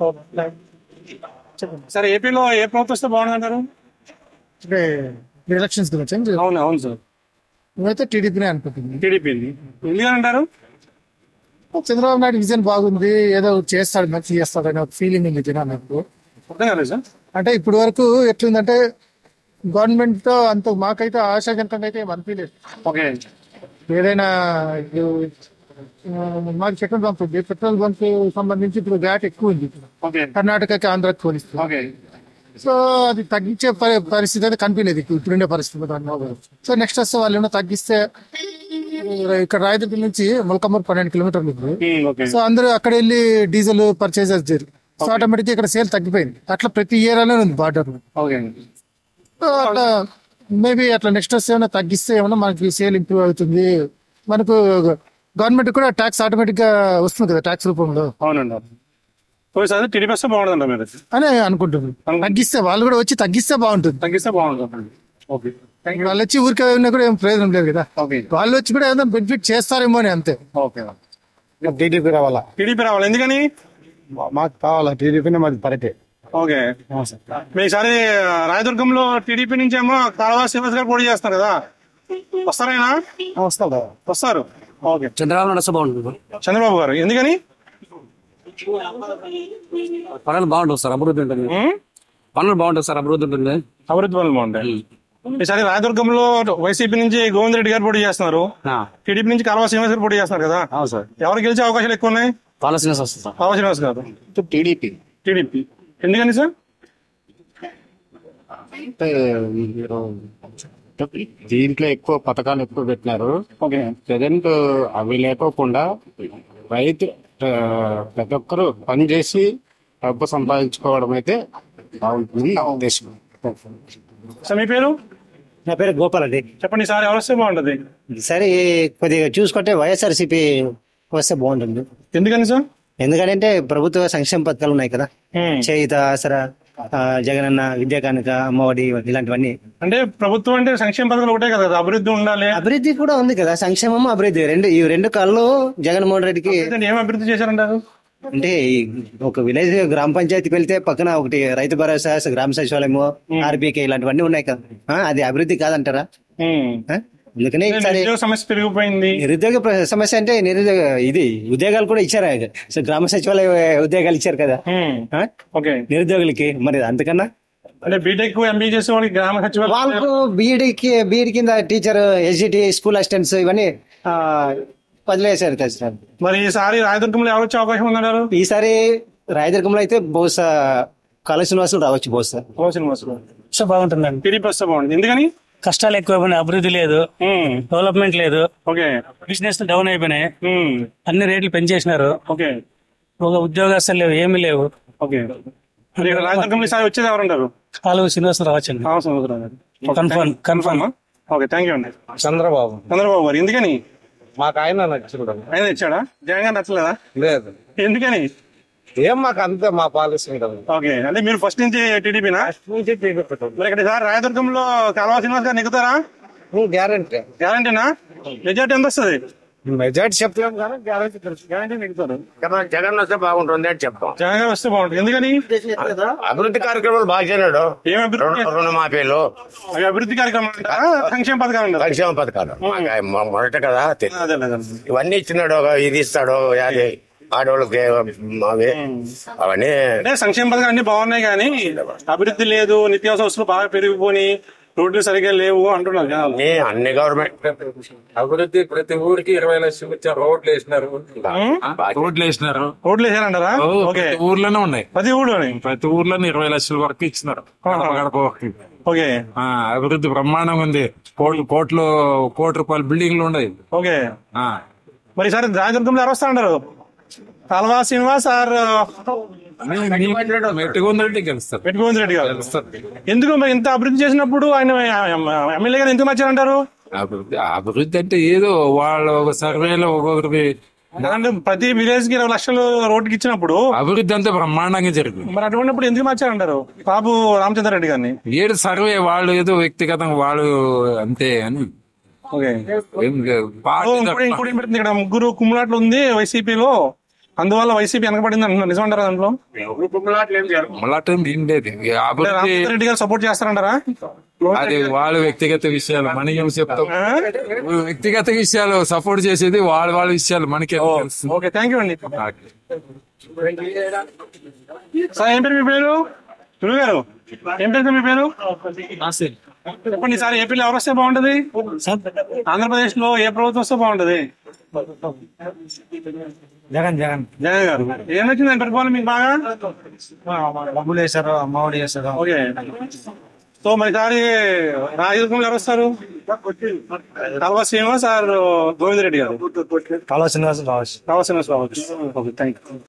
సరే ఏపీలో ఏ ప్రభుత్వం వస్తే బాగుందంటారు అంటే ఎలక్షన్స్ గురించి అవును అవును సార్ మేమైతే టీడీపీనే అనుకుంటుంది టీడీపీ ఎందుకంటారు చంద్రబాబు నాయుడు విజన్ బాగుంది ఏదో ఒకటి చేస్తాడు మంచి చేస్తాడు అనే ఒక ఫీలింగ్ ఉంది జనాలకు అర్థం కాలేదు సార్ అంటే ఇప్పటి వరకు ఎట్లుందంటే గవర్నమెంట్ తో అంత మాకైతే ఆశాజనకంగా అయితే ఏం అనిపించలేదు ఓకే ఏదైనా ఇప్పుడు, ఆ, మాకు పెట్రోల్ బంక్ ఉంది పెట్రోల్ బంక్ సంబంధించి ఇప్పుడు వ్యాట్ ఎక్కువ ఉంది ఇప్పుడు. ఓకే కర్ణాటకకి ఆంధ్రాకి పోలిస్తే ఓకే సో అది తగ్గించే పరి- పరిస్థితి అయితే కనిపించలేదు ఇప్పుడు ఇప్పుడుండే పరిస్థితి దాని సో నెక్స్ట్ వస్తే వాళ్ళు ఏమైనా తగ్గిస్తే ఇక్కడ రాయదుర్గం నుంచి మొలకమ్మూరు పన్నెండు కిలోమీటర్లు ఉంది సో అందరూ అక్కడ వెళ్ళి డీజిల్ పర్చేస్ చేశారు సో ఆటోమేటిక్ ఇక్కడ సేల్ తగ్గిపోయింది అట్లా ప్రతి ఏరియాలోనే ఉంది బార్డర్ ఓకే సో అట్లా మేబీ అట్లా నెక్స్ట్ వస్తే ఏమైనా తగ్గిస్తే ఏమైనా మనకి సేల్ ఇంప్రూవ్ అవుతుంది మనకు గవర్నమెంట్ కూడా ట్యాక్స్ ఆటోమేటిక్ గా వస్తుంది కదా ట్యాక్స్ రూపంలో అవునండి ఓకే సార్ టీడీపీ వస్తే బాగుంటుందంట మీరు అని అనుకుంటున్నాను తగ్గిస్తే వాళ్ళు కూడా వచ్చి తగ్గిస్తే బాగుంటుంది తగ్గిస్తే బాగుంటుంది ఓకే వాళ్ళు వచ్చి ఊరికే ఉన్నా కూడా ఏం ప్రయోజనం లేదు కదా వాళ్ళు వచ్చి కూడా ఏదైనా బెనిఫిట్ చేస్తారేమో అని అంతే ఓకే టీడీపీ రావాలా టీడీపీ రావాలి ఎందుకని మాకు కావాలా టీడీపీనే మాది పరిటే ఓకే మీ ఈసారి రాయదుర్గంలో టీడీపీ నుంచి ఏమో కాలువ శ్రీనివాస్ గారు పోటీ చేస్తారు కదా వస్తారైనా వస్తారు వస్తారు ఓకే చంద్రబాబు నాయుడు వస్తే బాగుంటుంది చంద్రబాబు గారు ఎందుకని పనులు బాగుంటుంది సార్ అభివృద్ధి ఉంటుంది పనులు బాగుంటుంది సార్ అభివృద్ధి ఉంటుంది అభివృద్ధి పనులు బాగుంటాయి ఈసారి రాయదుర్గంలో వైసీపీ నుంచి గోవింద్ రెడ్డి గారు పోటీ చేస్తున్నారు టీడీపీ నుంచి కాలువ శ్రీనివాస్ గారు పోటీ చేస్తున్నారు కదా అవును సార్ ఎవరు గెలిచే అవకాశాలు ఎక్కువ ఉన్నాయి పాల శ్రీనివాస్ వస్తుంది సార్ కాలువ శ్రీనివాస్ గారు టీడీపీ టీడీపీ ఎందుకని సార్ అంటే మీరు దీంట్లో ఎక్కువ పథకాలు ఎక్కువ పెట్టినారు ప్రజెంట్ అవి లేకోకుండా రైతు ఆ, ప్రతి ఒక్కరు పని చేసి డబ్బు సంపాదించుకోవడం అయితే బాగుంటుంది నా ఉద్దేశం సార్ మీ పేరు నా పేరు గోపాల్ అండి చెప్పండి సార్ ఎవరు వస్తే బాగుంటది సరే కొద్దిగా చూసుకుంటే వైఎస్ఆర్సీపీ వస్తే బాగుంటుంది ఎందుకని సార్ ఎందుకంటే ప్రభుత్వ సంక్షేమ పథకాలు ఉన్నాయి కదా చేయుత ఆసరా ఆ, జగనన్న విద్యా కానుక అమ్మఒడి ఇలాంటివన్నీ అంటే ప్రభుత్వం అంటే సంక్షేమ పథకాలు ఒకటే కదా అభివృద్ధి ఉండాలి అభివృద్ధి కూడా ఉంది కదా సంక్షేమం అభివృద్ధి రెండు ఈ రెండు కాళ్ళు జగన్మోహన్ రెడ్డికి ఏం అభివృద్ధి చేశారంటారు అంటే ఈ ఒక విలేజ్ గ్రామ పంచాయతీకి వెళ్తే పక్కన ఒకటి రైతు భరోసా గ్రామ సచివాలయము ఆర్బీకే ఇలాంటివన్నీ ఉన్నాయి కదా ఆ, అది అభివృద్ధి కాదంటారా ఆ? అందుకనే ఈసారి నిరుద్యోగ సమస్య పెరిగిపోయింది నిరుద్యోగ ప్ర- సమస్య అంటే నిరుద్యోగ ఇది ఉద్యోగాలు కూడా ఇచ్చారు సో గ్రామ సచివాలయ ఉద్యోగాలు ఇచ్చారు కదా ఆ? ఓకే నిరుద్యోగులకి మరి అంతకన్నా అంటే బీటెక్ ఎంబీ చేసే వాళ్ళకి గ్రామ సచివాలయం వాళ్ళకు బీఈడికి బీఈడి కింద టీచర్ ఎస్జిటి స్కూల్ అసిస్టెంట్స్ ఇవన్నీ ఆ, వదిలేశారు కదా సార్ మరి ఈసారి రాయదుర్గంలో ఎవరు వచ్చే అవకాశం ఉందన్నారు ఈసారి రాయదుర్గంలో అయితే బహుశా కాళ శ్రీనివాసులు రావచ్చు బహుశా సో బాగుంటుందండి టీడీపీ వస్తే బాగుంటుంది ఎందుకని కష్టాలు ఎక్కువైపోయినాయి అభివృద్ధి లేదు డెవలప్మెంట్ లేదు ఓకే బిజినెస్ డౌన్ అయిపోయినాయి అన్ని రేట్లు పెంచేసినారు ఓకే ఒక ఉద్యోగస్తులు లేవు ఏమీ లేవు ఓకే మరి ఇక్కడ రాయదుర్గంలో ఈసారి వచ్చేది ఎవరుంటారు కాలువ శ్రీనివాసరావు రావచ్చండి confirm confirm okay thank you అండి చంద్రబాబు చంద్రబాబు గారు ఎందుకని మాకు ఆయన నచ్చుడు ఆయన ఇచ్చాడా జగన్ గారు నచ్చలేదా లేదు ఎందుకని ఏం మాకు అంతే మా పాలసీ ఉంటుంది ఓకే అంటే మీరు ఫస్ట్ నుంచి టీడీపీనా మరి ఇక్కడ సార్ రాయదుర్గంలో కాలువ శ్రీనివాస్ గారు నెగ్గుతారా గ్యారంటీ గ్యారంటీనా మెజార్టీ ఎంత వస్తుంది మెజార్టీ చెప్తాం కానీ గ్యారంటీ గ్యారంటీ నెగ్గుతారు జగన్ వస్తే బాగుంటుంది అని చెప్తాం జగన్ గారు వస్తే బాగుంటుంది ఎందుకని అభివృద్ధి కార్యక్రమాలు బాగా చేయనాడు ఏం అభివృద్ధి రుణమాఫీలు అవి అభివృద్ధి కార్యక్రమాలు అంటారా? సంక్షేమ పథకాలు అంటారా? సంక్షేమ పథకాలు మాకు ఆయన మొ- మొదట కదా తెలీదు. ఇవన్నీ ఇచ్చినాడు ఒక ఇది ఇస్తాడు అది ఆడవాళ్ళకి అవి అవన్నీ అంటే సంక్షేమ పథకాలు అన్ని బాగున్నాయి కానీ అభివృద్ధి లేదు నిత్యావసర వస్తువులు బాగా పెరిగిపోయి రోడ్లు సరిగ్గా లేవు అంటున్నారు జనాలు. అన్ని గవర్నమెంట్ అభివృద్ధి ప్రతి ఊరికి ఇరవై లక్షలు ఇచ్చారు రోడ్లు వేసినారు రోడ్లు వేసినారు రోడ్లు వేసారంటారా ఓ, ఓకే ప్రతి ఊర్లోనే ఉన్నాయి ప్రతి ఊళ్ళోనే ప్రతి ఊర్లోనే ఇరవై లక్షల వరకు ఇచ్చినారు గడప గడప ఒకటి. ఓకే ఆ, అభివృద్ధి బ్రహ్మాండంగా ఉంది కోట్లు కోట్లు కోటి రూపాయల బిల్డింగ్లు ఉన్నాయి ఓకే ఆ, మరి ఈసారి రాజదుర్గంలో ఎవరు వస్తా ఉంటారు తలవా శ్రీనివాస్ ఆర్ మెట్టుగోంది రెడ్డి గెలుస్తారు పెట్టుకోండి రెడ్డి గారు ఎందుకు మరి ఇంత అభివృద్ధి చేసినప్పుడు ఆయన ఎమ్మెల్యే గారు ఎందుకు మార్చారంటారు అభివృద్ధి అభివృద్ధి అంటే ఏదో వాళ్ళ ఒక సర్వేలో ఒక్కొక్కరికి అంటే ప్రతి విలేజ్ కి ఇరవై లక్షలు రోడ్డుకి ఇచ్చినప్పుడు అభివృద్ధి అంతా బ్రహ్మాండంగా జరిగింది మరి అటువంటిప్పుడు ఎందుకు మార్చారంటారు బాబు రామచంద్ర రెడ్డి గారిని ఏడు సర్వే వాళ్ళు ఏదో వ్యక్తిగతంగా వాళ్ళు అంతే అని ఓకే ఏం లేదు. పార్టీ ఇంకోటి తరఫున- ఇంకోటి ఏం పెడుతుంది ఇక్కడ ముగ్గురు కుమ్ములాట్లు ఉంది వైసీపీలో అందువల్ల వైసీపీ వెనకబడింది అంటున్నారు నిజమంటారా దాంట్లో మళ్ళాటం ఏం లేదు ఇక అంటే అభివృద్ధి రామచంద్ర రెడ్డి గారు సపోర్ట్ చేస్తారంటారా అది వాళ్ళ వ్యక్తిగత విషయాలు మనకి ఏం చెప్తాం వ్యక్తిగత విషయాలు సపోర్ట్ చేసేది వాళ్ళ వాళ్ళ విషయాలు మనకి ఓకే థ్యాంక్ యూ అండి సార్ ఏం పేరు మీ పేరు గురువు గారు ఏం పేరు సార్ మీ పేరు చెప్పండి ఈసారి ఏపీలో ఎవరు వస్తే బాగుంటది ఆంధ్రప్రదేశ్ లో ఏ ప్రభుత్వం వస్తే బాగుంటది జగన్ జగన్ జగన్ గారు ఏం నచ్చింది పరిపాలన మీకు బాగా డబ్బులు వేశారు అమ్మఒడి వేశారు ఓకే సో మరి ఈసారి రాజకీయంలో ఎవరు వస్తారు కల్వా శ్రీనివాస్ ఆర్ గోవింద్ రెడ్డి గారు కాలువ శ్రీనివాస్ రావచ్చు కల్వా శ్రీనివాస్ రావచ్చు ఓకే థ్యాంక్ యూ